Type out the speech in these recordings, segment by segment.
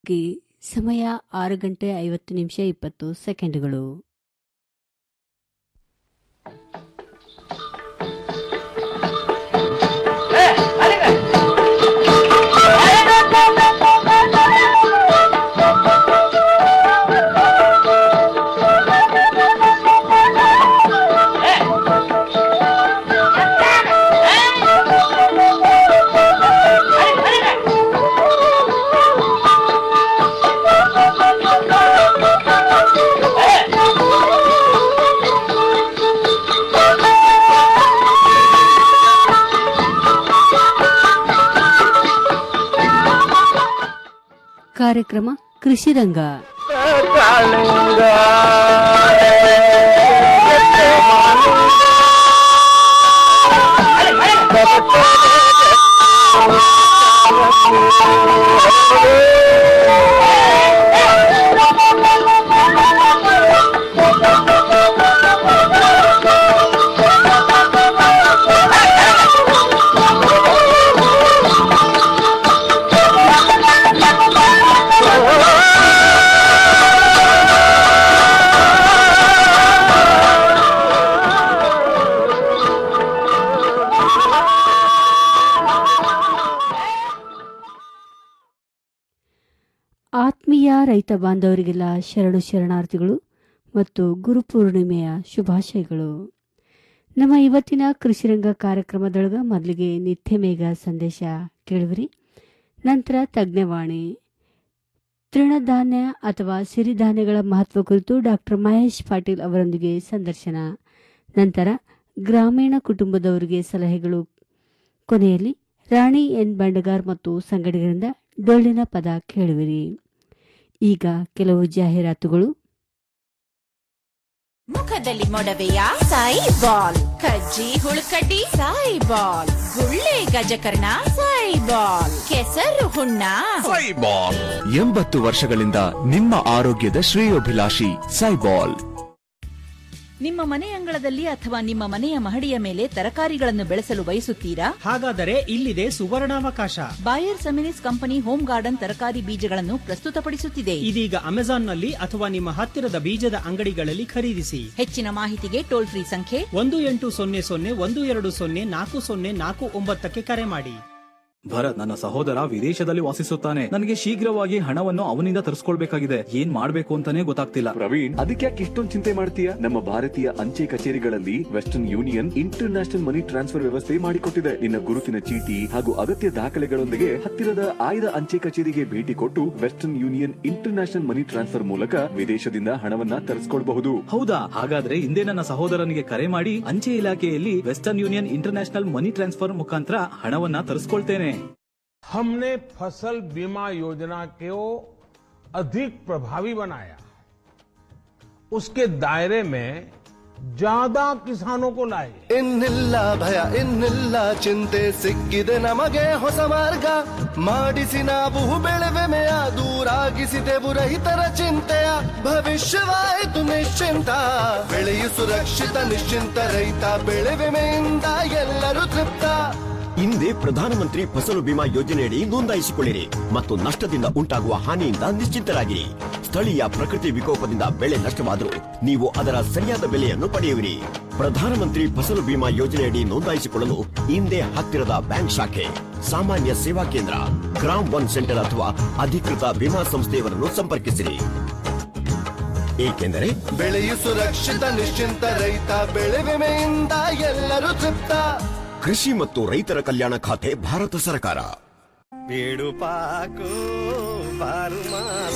ಗೆ ಸಮಯ ಆರು ಗಂಟೆ ಐವತ್ತು ನಿಮಿಷ ಇಪ್ಪತ್ತು ಸೆಕೆಂಡುಗಳು ಕಾರ್ಯಕ್ರಮ ಕೃಷಿ ರಂಗ ಆತ್ಮೀಯ ರೈತ ಬಾಂಧವರಿಗೆಲ್ಲ ಶರಣು ಶರಣಾರ್ಥಿಗಳು ಮತ್ತು ಗುರುಪೂರ್ಣಿಮೆಯ ಶುಭಾಶಯಗಳು ನಮ್ಮ ಇವತ್ತಿನ ಕೃಷಿರಂಗ ಕಾರ್ಯಕ್ರಮದೊಳಗ ಮೊದಲಿಗೆ ನಿತ್ಯ ಮೇಘ ಸಂದೇಶ ಕೇಳುವಿರಿ ನಂತರ ತಜ್ಞವಾಣಿ ತೃಣಧಾನ್ಯ ಅಥವಾ ಸಿರಿಧಾನ್ಯಗಳ ಮಹತ್ವ ಕುರಿತು ಡಾಕ್ಟರ್ ಮಹೇಶ್ ಪಾಟೀಲ್ ಅವರೊಂದಿಗೆ ಸಂದರ್ಶನ ನಂತರ ಗ್ರಾಮೀಣ ಕುಟುಂಬದವರಿಗೆ ಸಲಹೆಗಳು ಕೊನೆಯಲ್ಲಿ ರಾಣಿ ಎನ್ ಬಂಡಗಾರ್ ಮತ್ತು ಸಂಗಡಿಗರಿಂದ ಡೊಳ್ಳಿನ ಪದ ಕೇಳುವಿರಿ ಈಗ ಕೆಲವು ಜಾಹೀರಾತುಗಳು ಮುಖದಲ್ಲಿ ಮೊಡವೆಯ ಸಾಯಿ ಬಾಲ್ ಕಜ್ಜಿ ಹುಳುಕಡ್ಡಿ ಸಾಯಿ ಬಾಲ್ ಗುಳ್ಳೆ ಗಜಕರ್ಣ ಸಾಯಿ ಬಾಲ್ ಕೆಸರು ಹುಣ್ಣ ಸೈಬಾಲ್ ಎಂಬತ್ತು ವರ್ಷಗಳಿಂದ ನಿಮ್ಮ ಆರೋಗ್ಯದ ಶ್ರೇಯೋಭಿಲಾಷಿ ಸೈಬಾಲ್ ನಿಮ್ಮ ಮನೆ ಅಂಗಳದಲ್ಲಿ ಅಥವಾ ನಿಮ್ಮ ಮನೆಯ ಮಹಡಿಯ ಮೇಲೆ ತರಕಾರಿಗಳನ್ನು ಬೆಳೆಸಲು ಬಯಸುತ್ತೀರಾ ಹಾಗಾದರೆ ಇಲ್ಲಿದೆ ಸುವರ್ಣಾವಕಾಶ Bayer Seminis company home garden ತರಕಾರಿ ಬೀಜಗಳನ್ನು ಪ್ರಸ್ತುತಪಡಿಸುತ್ತಿದೆ ಇದೀಗ ಅಮೆಜಾನ್ನಲ್ಲಿ ಅಥವಾ ನಿಮ್ಮ ಹತ್ತಿರದ ಬೀಜದ ಅಂಗಡಿಗಳಲ್ಲಿ ಖರೀದಿಸಿ ಹೆಚ್ಚಿನ ಮಾಹಿತಿಗೆ ಟೋಲ್ ಫ್ರೀ ಸಂಖ್ಯೆ ಒಂದು ಎಂಟು ಸೊನ್ನೆ ಸೊನ್ನೆ ಒಂದು ಎರಡು ಸೊನ್ನೆ ನಾಲ್ಕು ಸೊನ್ನೆ ನಾಲ್ಕು ಒಂಬತ್ತಕ್ಕೆ ಕರೆ ಮಾಡಿ ಭರತ್ ನನ್ನ ಸಹೋದರ ವಿದೇಶದಲ್ಲಿ ವಾಸಿಸುತ್ತಾನೆ ನನಗೆ ಶೀಘ್ರವಾಗಿ ಹಣವನ್ನು ಅವನಿಂದ ತರಿಸ್ಕೊಳ್ಬೇಕಾಗಿದೆ ಏನ್ ಮಾಡ್ಬೇಕು ಅಂತಾನೆ ಗೊತ್ತಾಗ್ತಿಲ್ಲ ಪ್ರವೀಣ್ ಅದಕ್ಕೆ ಯಾಕೆ ಇಷ್ಟೊಂದು ಚಿಂತೆ ಮಾಡ್ತೀಯ ನಮ್ಮ ಭಾರತೀಯ ಅಂಚೆ ಕಚೇರಿಗಳಲ್ಲಿ Western Union international money transfer ವ್ಯವಸ್ಥೆ ಮಾಡಿಕೊಟ್ಟಿದೆ ನಿನ್ನ ಗುರುತಿನ ಚೀಟಿ ಹಾಗೂ ಅಗತ್ಯ ದಾಖಲೆಗಳೊಂದಿಗೆ ಹತ್ತಿರದ ಆಯ್ದ ಅಂಚೆ ಕಚೇರಿಗೆ ಭೇಟಿ ಕೊಟ್ಟು Western Union international money transfer ಮೂಲಕ ವಿದೇಶದಿಂದ ಹಣವನ್ನ ತರಿಸ್ಕೊಳ್ಬಹುದು ಹೌದಾ ಹಾಗಾದ್ರೆ ಹಿಂದೆ ನನ್ನ ಸಹೋದರನಿಗೆ ಕರೆ ಮಾಡಿ ಅಂಚೆ ಇಲಾಖೆಯಲ್ಲಿ Western Union international money transfer ಮುಖಾಂತರ ಹಣವನ್ನ ತರಿಸ್ಕೊಳ್ತೇನೆ हमने फसल बीमा योजना को अधिक प्रभावी बनाया उसके दायरे में ज्यादा किसानों को लाए ಇನ್ನಿಲ್ಲ ಭಯ ಇನ್ನಿಲ್ಲ ಚಿಂತೆ ಸಿಕ್ಕಿದೆ ನಮಗೆ ಹೊಸ ಮಾರ್ಗ ಮಾಡಿಸಿ ನಾವು ಬೆಳೆವೆಮೆಯ ದೂರಾಗಿಸಿದೆವು ರೈತರ ಚಿಂತೆಯ ಭವಿಷ್ಯವಾಯಿತು ನಿಶ್ಚಿಂತ ಬೆಳೆಯು ಸುರಕ್ಷಿತ ನಿಶ್ಚಿಂತ ರೈತ ಬೆಳೆ ವಿಮೆಯಿಂದ ಎಲ್ಲರೂ ತೃಪ್ತ ಹಿಂದೆ ಪ್ರಧಾನಮಂತ್ರಿ ಫಸಲು ಬಿಮಾ ಯೋಜನೆಯಡಿ ನೋಂದಾಯಿಸಿಕೊಳ್ಳಿರಿ ಮತ್ತು ನಷ್ಟದಿಂದ ಉಂಟಾಗುವ ಹಾನಿಯಿಂದ ನಿಶ್ಚಿಂತರಾಗಿರಿ ಸ್ಥಳೀಯ ಪ್ರಕೃತಿ ವಿಕೋಪದಿಂದ ಬೆಳೆ ನಷ್ಟವಾದರೂ ನೀವು ಅದರ ಸರಿಯಾದ ಬೆಲೆಯನ್ನು ಪಡೆಯುವಿರಿ ಪ್ರಧಾನಮಂತ್ರಿ ಫಸಲು ಬಿಮಾ ಯೋಜನೆಯಡಿ ನೋಂದಾಯಿಸಿಕೊಳ್ಳಲು ಹಿಂದೆ ಹತ್ತಿರದ ಬ್ಯಾಂಕ್ ಶಾಖೆ ಸಾಮಾನ್ಯ ಸೇವಾ ಕೇಂದ್ರ ಗ್ರಾಮ್ ಒನ್ ಸೆಂಟರ್ ಅಥವಾ ಅಧಿಕೃತ ವಿಮಾ ಸಂಸ್ಥೆಯವರನ್ನು ಸಂಪರ್ಕಿಸಿರಿ ಏಕೆಂದರೆ ಬೆಳೆಯು ಸುರಕ್ಷಿತ ನಿಶ್ಚಿಂತ ರೈತ ಬೆಳೆ ವಿಮೆಯಿಂದ ಎಲ್ಲರೂ ತೃಪ್ತ ಕೃಷಿ ಮತ್ತು ರೈತರ ಕಲ್ಯಾಣ ಖಾತೆ ಭಾರತ ಸರ್ಕಾರ ಬೇಡು ಪಾಕು ಬಾರು ಮಾಸ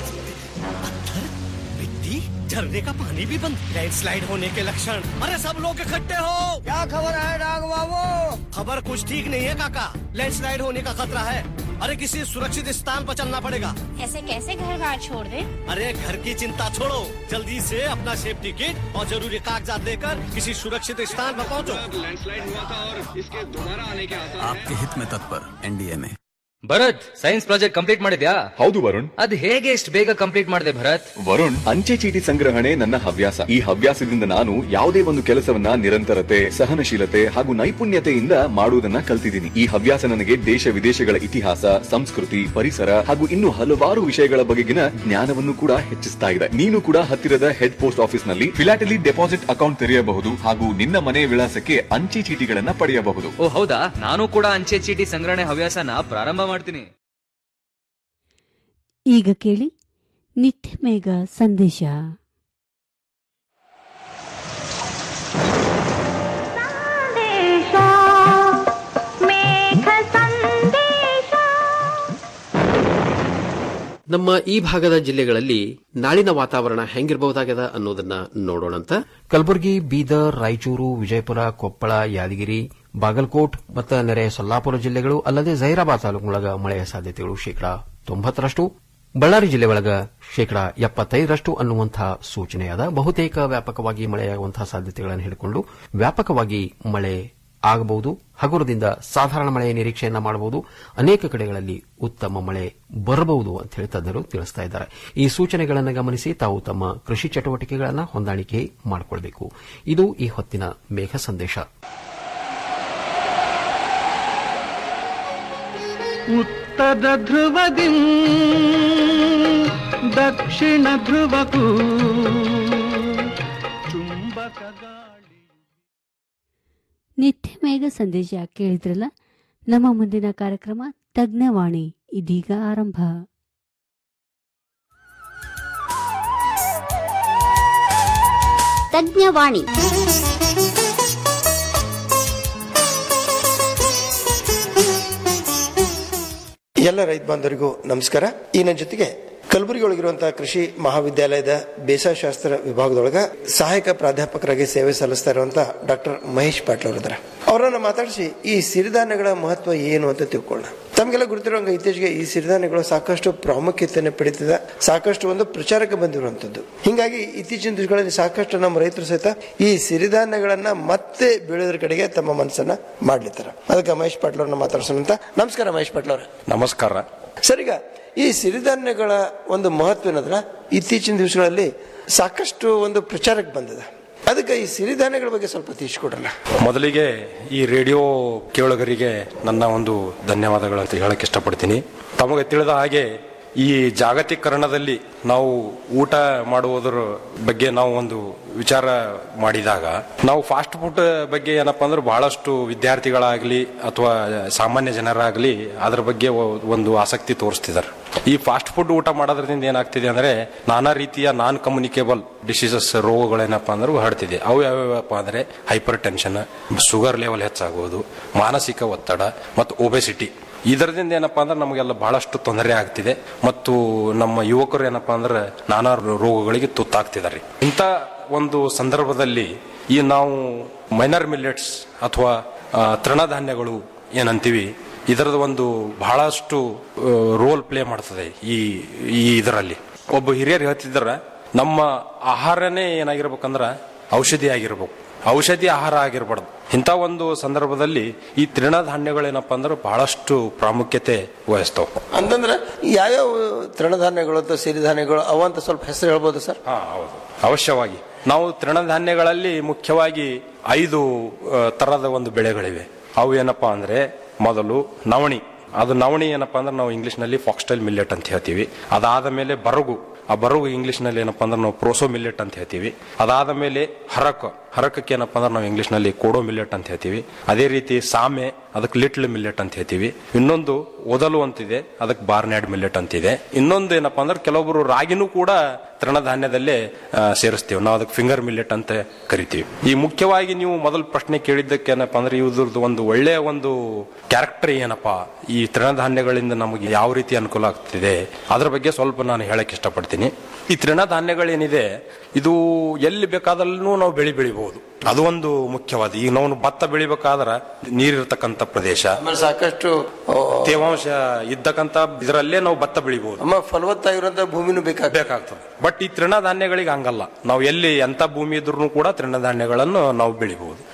मिट्टी झरने का पानी भी बंद लैंडस्लाइड होने के लक्षण अरे सब लोग इकट्ठे हो क्या खबर है डाग बाबू खबर कुछ ठीक नहीं है काका लैंडस्लाइड होने का खतरा है अरे किसी सुरक्षित स्थान पर चलना पड़ेगा ऐसे कैसे घर बार छोड़ दे अरे घर की चिंता छोड़ो जल्दी से अपना सेफ्टी किट और जरूरी कागजात लेकर किसी सुरक्षित स्थान पर पहुंचो लैंडस्लाइड हुआ था और इसके दोबारा आने के आसार आपके हित में तत्पर एनडीए में ಭರತ್ ಸೈನ್ಸ್ ಪ್ರಾಜೆಕ್ಟ್ ಕಂಪ್ಲೀಟ್ ಮಾಡಿದ್ಯಾ ಹೌದು ವರುಣ್ ಅದ್ ಹೇಗೆ ಇಷ್ಟು ಬೇಗ ಕಂಪ್ಲೀಟ್ ಮಾಡಿದೆ ಭರತ್ ವರುಣ್ ಅಂಚೆ ಚೀಟಿ ಸಂಗ್ರಹಣೆ ನನ್ನ ಹವ್ಯಾಸ ಈ ಹವ್ಯಾಸದಿಂದ ನಾನು ಯಾವುದೇ ಒಂದು ಕೆಲಸವನ್ನ ನಿರಂತರತೆ ಸಹನಶೀಲತೆ ಹಾಗೂ ನೈಪುಣ್ಯತೆಯಿಂದ ಮಾಡುವುದನ್ನ ಕಲ್ತಿದ್ದೀನಿ ಈ ಹವ್ಯಾಸ ನನಗೆ ದೇಶ ವಿದೇಶಗಳ ಇತಿಹಾಸ ಸಂಸ್ಕೃತಿ ಪರಿಸರ ಹಾಗೂ ಇನ್ನು ಹಲವಾರು ವಿಷಯಗಳ ಬಗೆಗಿನ ಜ್ಞಾನವನ್ನು ಕೂಡ ಹೆಚ್ಚಿಸ್ತಾ ಇದೆ ನೀನು ಕೂಡ ಹತ್ತಿರದ ಹೆಡ್ ಪೋಸ್ಟ್ ಆಫೀಸ್ ನಲ್ಲಿ ಫಿಲಾಟಲಿ ಡೆಪಾಸಿಟ್ ಅಕೌಂಟ್ ತೆರೆಯಬಹುದು ಹಾಗೂ ನಿನ್ನ ಮನೆ ವಿಳಾಸಕ್ಕೆ ಅಂಚೆ ಚೀಟಿಗಳನ್ನ ಪಡೆಯಬಹುದು ಓ ಹೌದಾ ನಾನು ಕೂಡ ಅಂಚೆ ಚೀಟಿ ಸಂಗ್ರಹಣೆ ಹವ್ಯಾಸನ ಪ್ರಾರಂಭ ಮಾಡ್ತೀನಿ ಈಗ ಕೇಳಿ ನಿತ್ಯ ಮೇಘ ಸಂದೇಶ ನಮ್ಮ ಈ ಭಾಗದ ಜಿಲ್ಲೆಗಳಲ್ಲಿ ನಾಳಿನ ವಾತಾವರಣ ಹೆಂಗಿರಬಹುದಾಗ್ಯದ ಅನ್ನೋದನ್ನ ನೋಡೋಣಂತ ಕಲಬುರಗಿ ಬೀದರ್ ರಾಯಚೂರು ವಿಜಯಪುರ ಕೊಪ್ಪಳ ಯಾದಗಿರಿ ಬಾಗಲಕೋಟ್ ಮತ್ತು ನೆರೆ ಸೊಲ್ಲಾಪುರ ಜಿಲ್ಲೆಗಳು ಅಲ್ಲದೆ ಜೈರಾಬಾದ್ ತಾಲೂಕಿನೊಳಗ ಮಳೆಯ ಸಾಧ್ಯತೆಗಳು ಶೇಕಡಾ ತೊಂಬತ್ತರಷ್ಟು ಬಳ್ಳಾರಿ ಜಿಲ್ಲೆ ಒಳಗ ಶೇಕಡಾ ಎಪ್ಪತ್ತೈದರಷ್ಟು ಅನ್ನುವಂತಹ ಸೂಚನೆಯಾದ ಬಹುತೇಕ ವ್ಯಾಪಕವಾಗಿ ಮಳೆಯಾಗುವಂತಹ ಸಾಧ್ಯತೆಗಳನ್ನು ಹಿಡಿಕೊಂಡು ವ್ಯಾಪಕವಾಗಿ ಮಳೆ ಆಗಬಹುದು ಹಗುರದಿಂದ ಸಾಧಾರಣ ಮಳೆಯ ನಿರೀಕ್ಷೆಯನ್ನ ಮಾಡಬಹುದು ಅನೇಕ ಕಡೆಗಳಲ್ಲಿ ಉತ್ತಮ ಮಳೆ ಬರಬಹುದು ಅಂತ ಹೇಳಿ ತಜ್ಞರು ತಿಳಿಸ್ತಾ ಇದ್ದಾರೆ ಈ ಸೂಚನೆಗಳನ್ನು ಗಮನಿಸಿ ತಾವು ತಮ್ಮ ಕೃಷಿ ಚಟುವಟಿಕೆಗಳನ್ನು ಹೊಂದಾಣಿಕೆ ಮಾಡಿಕೊಳ್ಬೇಕು ಇದು ಈ ಹೊತ್ತಿನ ಮೇಘ ಸಂದೇಶ ಉತ್ತರ ಧ್ರುವದಿ ದಕ್ಷಿಣ ಧ್ರುವಕ್ಕೂ ಚುಂಬಕ ಗಾಳಿ ನಿತ್ಯ ಮೇಘ ಸಂದೇಶ ಕೇಳಿದ್ರಲ್ಲ ನಮ್ಮ ಮುಂದಿನ ಕಾರ್ಯಕ್ರಮ ತಜ್ಞವಾಣಿ ಇದೀಗ ಆರಂಭ ತಜ್ಞವಾಣಿ ಎಲ್ಲ ರೈತ ಬಾಂಧವರಿಗೂ ನಮಸ್ಕಾರ ಈ ನನ್ನ ಜೊತೆಗೆ ಕಲಬುರಗಿ ಒಳಗಿರುವಂತಹ ಕೃಷಿ ಮಹಾವಿದ್ಯಾಲಯದ ಬೇಸಾಯಶಾಸ್ತ್ರ ವಿಭಾಗದೊಳಗ ಸಹಾಯಕ ಪ್ರಾಧ್ಯಾಪಕರಾಗಿ ಸೇವೆ ಸಲ್ಲಿಸ್ತಾ ಇರುವಂತಹ ಡಾಕ್ಟರ್ ಮಹೇಶ್ ಪಾಟೀಲ್ ಅವರಿದ್ದಾರೆ ಅವರನ್ನ ಮಾತಾಡಿಸಿ ಈ ಸಿರಿಧಾನ್ಯಗಳ ಮಹತ್ವ ಏನು ಅಂತ ತಿಳ್ಕೊಳ್ಳೋಣ ತಮಗೆಲ್ಲ ಗೊತ್ತಿರುವಂಗ ಇತ್ತೀಚೆಗೆ ಈ ಸಿರಿಧಾನ್ಯಗಳು ಸಾಕಷ್ಟು ಪ್ರಾಮುಖ್ಯತೆಯನ್ನು ಪಡೀತಿದೆ ಸಾಕಷ್ಟು ಒಂದು ಪ್ರಚಾರಕ್ಕೆ ಬಂದಿರುವಂತದ್ದು ಹಿಂಗಾಗಿ ಇತ್ತೀಚಿನ ದಿವಸಗಳಲ್ಲಿ ಸಾಕಷ್ಟು ನಮ್ಮ ರೈತರು ಸಹಿತ ಈ ಸಿರಿಧಾನ್ಯಗಳನ್ನ ಮತ್ತೆ ಬೆಳೆಯೋದ್ರ ಕಡೆಗೆ ತಮ್ಮ ಮನಸ್ಸನ್ನ ಮಾಡ್ಲಿತ್ತಾರ ಅದಕ್ಕೆ ಮಹೇಶ್ ಪಾಟೀಲ್ ಅವ್ರನ್ನ ಮಾತಾಡ್ಸೋಣ ಅಂತ ನಮಸ್ಕಾರ ಮಹೇಶ್ ಪಾಟೀಲ್ ಅವ್ರೆ ನಮಸ್ಕಾರ ಸರ್ ಈಗ ಈ ಸಿರಿಧಾನ್ಯಗಳ ಒಂದು ಮಹತ್ವ ಏನಂದ್ರ ಇತ್ತೀಚಿನ ದಿವಸಗಳಲ್ಲಿ ಸಾಕಷ್ಟು ಒಂದು ಪ್ರಚಾರಕ್ಕೆ ಬಂದಿದೆ ಅದಕ್ಕೆ ಈ ಸಿರಿಧಾನ್ಯಗಳ ಬಗ್ಗೆ ಸ್ವಲ್ಪ ತಿಳಿಸ್ಕೊಡ್ರಲ್ಲ ಮೊದಲಿಗೆ ಈ ರೇಡಿಯೋ ಕೇಳುಗರಿಗೆ ನನ್ನ ಒಂದು ಧನ್ಯವಾದಗಳು ಅಂತ ಹೇಳಕ್ ಇಷ್ಟಪಡ್ತೀನಿ ತಮಗೆ ತಿಳಿದ ಹಾಗೆ ಈ ಜಾಗತೀಕರಣದಲ್ಲಿ ನಾವು ಊಟ ಮಾಡುವುದರ ಬಗ್ಗೆ ನಾವು ಒಂದು ವಿಚಾರ ಮಾಡಿದಾಗ ನಾವು ಫಾಸ್ಟ್ ಫುಡ್ ಬಗ್ಗೆ ಏನಪ್ಪಾ ಅಂದ್ರೆ ಬಹಳಷ್ಟು ವಿದ್ಯಾರ್ಥಿಗಳಾಗ್ಲಿ ಅಥವಾ ಸಾಮಾನ್ಯ ಜನರಾಗ್ಲಿ ಅದ್ರ ಬಗ್ಗೆ ಒ- ಒಂದು ಆಸಕ್ತಿ ತೋರಿಸ್ತಿದ್ದಾರೆ ಈ ಫಾಸ್ಟ್ ಫುಡ್ ಊಟ ಮಾಡೋದ್ರಿಂದ ಏನಾಗ್ತಿದೆ ಅಂದ್ರೆ ನಾನಾ ರೀತಿಯ ನಾನ್ ಕಮ್ಯುನಿಕೇಬಲ್ ಡಿಸೀಸಸ್ ರೋಗಗಳೇನಪ್ಪ ಅಂದ್ರೆ ಹರಡ್ತಿದೆ ಅವು ಯಾವ್ಯಾವಪ್ಪ ಅಂದ್ರೆ ಹೈಪರ್ ಟೆನ್ಷನ್ ಶುಗರ್ ಲೆವೆಲ್ ಹೆಚ್ಚಾಗುವುದು ಮಾನಸಿಕ ಒತ್ತಡ ಮತ್ತು ಒಬೆಸಿಟಿ ಇದರದಿಂದ ಏನಪ್ಪಾ ಅಂದ್ರೆ ನಮಗೆಲ್ಲ ಬಹಳಷ್ಟು ತೊಂದರೆ ಆಗ್ತಿದೆ ಮತ್ತು ನಮ್ಮ ಯುವಕರು ಏನಪ್ಪಾ ಅಂದ್ರೆ ನಾನಾ ರೋಗಗಳಿಗೆ ತುತ್ತಾಗ್ತಿದ್ದಾರೆ ಇಂಥ ಒಂದು ಸಂದರ್ಭದಲ್ಲಿ ಈ ನಾವು ಮೈನರ್ ಮಿಲ್ಲೆಟ್ಸ್ ಅಥವಾ ಆ, ತೃಣಧಾನ್ಯಗಳು ಏನಂತೀವಿ ಇದರದ ಒಂದು ಬಹಳಷ್ಟು ರೋಲ್ ಪ್ಲೇ ಮಾಡ್ತದೆ ಈ ಈ ಇದರಲ್ಲಿ ಒಬ್ಬ ಹಿರಿಯರು ಹೇಳ್ತಿದ್ದಾರ ನಮ್ಮ ಆಹಾರನೇ ಏನಾಗಿರ್ಬೇಕಂದ್ರ ಔಷಧಿ ಆಗಿರ್ಬೇಕು ಔಷಧಿ ಆಹಾರ ಆಗಿರ್ಬಾರ್ದು ಇಂಥ ಒಂದು ಸಂದರ್ಭದಲ್ಲಿ ಈ ತೃಣಧಾನ್ಯಗಳೇನಪ್ಪ ಅಂದ್ರೆ ಬಹಳಷ್ಟು ಪ್ರಾಮುಖ್ಯತೆ ವಹಿಸ್ತಾವ ಅಂತಂದ್ರೆ ಯಾವ್ಯಾವ ತೃಣಧಾನ್ಯಗಳು ಅಥವಾ ಸಿರಿಧಾನ್ಯಗಳು ಅವಂತ ಸ್ವಲ್ಪ ಹೆಸರು ಹೇಳ್ಬೋದು ಸರ್ ಹಾ ಹೌದು ಅವಶ್ಯವಾಗಿ ನಾವು ತೃಣಧಾನ್ಯಗಳಲ್ಲಿ ಮುಖ್ಯವಾಗಿ ಐದು ಆ, ತರದ ಒಂದು ಬೆಳೆಗಳಿವೆ ಅವು ಏನಪ್ಪಾ ಅಂದ್ರೆ ಮೊದಲು ನವಣಿ ಅದು ನವಣಿ ಏನಪ್ಪಾ ಅಂದ್ರೆ ನಾವು ಇಂಗ್ಲಿಷ್ ನಲ್ಲಿ ಫಾಕ್ಸ್ಟೈಲ್ ಮಿಲ್ಲೆಟ್ ಅಂತ ಹೇಳ್ತೀವಿ ಅದಾದ ಮೇಲೆ ಬರಗು ಆ ಬರಗು ಇಂಗ್ಲಿಷ್ ನಲ್ಲಿ ಏನಪ್ಪಾ ಅಂದ್ರೆ ನಾವು ಪ್ರೋಸೋ ಮಿಲ್ಲೆಟ್ ಅಂತ ಹೇಳ್ತೀವಿ ಅದಾದ ಮೇಲೆ ಹರಕ ಹರಕಕ್ಕೆ ಏನಪ್ಪಾ ಅಂದ್ರೆ ನಾವು ಇಂಗ್ಲಿಷ್ ನಲ್ಲಿ ಕೋಡೋ ಮಿಲ್ಲೆಟ್ ಅಂತ ಹೇಳ್ತೀವಿ ಅದೇ ರೀತಿ ಸಾಮೆ ಅದಕ್ಕೆ ಲಿಟ್ಲ್ ಮಿಲ್ಲೆಟ್ ಅಂತ ಹೇಳ್ತೀವಿ ಇನ್ನೊಂದು ಓದಲು ಅಂತಿದೆ ಅದಕ್ಕೆ ಬಾರ್ನ್ಯಾಡ್ ಮಿಲ್ಲೆಟ್ ಅಂತಿದೆ ಇನ್ನೊಂದು ಏನಪ್ಪಾ ಅಂದ್ರೆ ಕೆಲವೊಬ್ರು ರಾಗಿನೂ ಕೂಡ ತೃಣಧಾನ್ಯದಲ್ಲೇ ಆ, ಸೇರಿಸ್ತೀವಿ ನಾವು ಅದಕ್ಕೆ ಫಿಂಗರ್ ಮಿಲ್ಲೆಟ್ ಅಂತ ಕರಿತೀವಿ ಈ ಮುಖ್ಯವಾಗಿ ನೀವು ಮೊದಲ ಪ್ರಶ್ನೆ ಕೇಳಿದ್ದಕ್ಕೆ ಏನಪ್ಪಾ ಅಂದ್ರೆ ಇವ್ರದ್ದು ಒಂದು ಒಳ್ಳೆಯ ಒಂದು ಕ್ಯಾರೆಕ್ಟರ್ ಏನಪ್ಪಾ ಈ ತೃಣಧಾನ್ಯಗಳಿಂದ ನಮಗೆ ಯಾವ ರೀತಿ ಅನುಕೂಲ ಆಗ್ತಿದೆ ಅದ್ರ ಬಗ್ಗೆ ಸ್ವಲ್ಪ ನಾನು ಹೇಳಕ್ ಇಷ್ಟಪಡ್ತೀನಿ ಈ ತೃಣಧಾನ್ಯಗಳೇನಿದೆ ಇದು ಎಲ್ಲಿ ಬೇಕಾದಲ್ಲೂ ನಾವು ಬೆಳಿ ಬೆಳಿಬಹುದು ಅದು ಒಂದು ಮುಖ್ಯವಾದ ಈಗ ನಾವು ಭತ್ತ ಬೆಳಿಬೇಕಾದ್ರ ನೀರಿರ್ತಕ್ಕಂಥ ಪ್ರದೇಶ ಆಮೇಲೆ ಸಾಕಷ್ಟು ಆ, ತೇವಾಂಶ ಇದ್ದಕ್ಕಂತ ಇದರಲ್ಲೇ ನಾವು ಭತ್ತ ಬೆಳಿಬಹುದು ಆಮೇಲೆ ಫಲವತ್ತಾಗಿರುವಂತಹ ಭೂಮಿನೂ ಬೇಕಾಗ್ತದೆ ಬೇಕಾಗ್ತದೆ ಬಟ್ ಈ ತೃಣಧಾನ್ಯಗಳಿಗೆ ಹಂಗಲ್ಲ ನಾವು ಎಲ್ಲಿ ಎಂತ ಭೂಮಿ ಇದ್ರೂ ಕೂಡ ತೃಣಧಾನ್ಯಗಳನ್ನು ನಾವು ಬೆಳಿಬಹುದು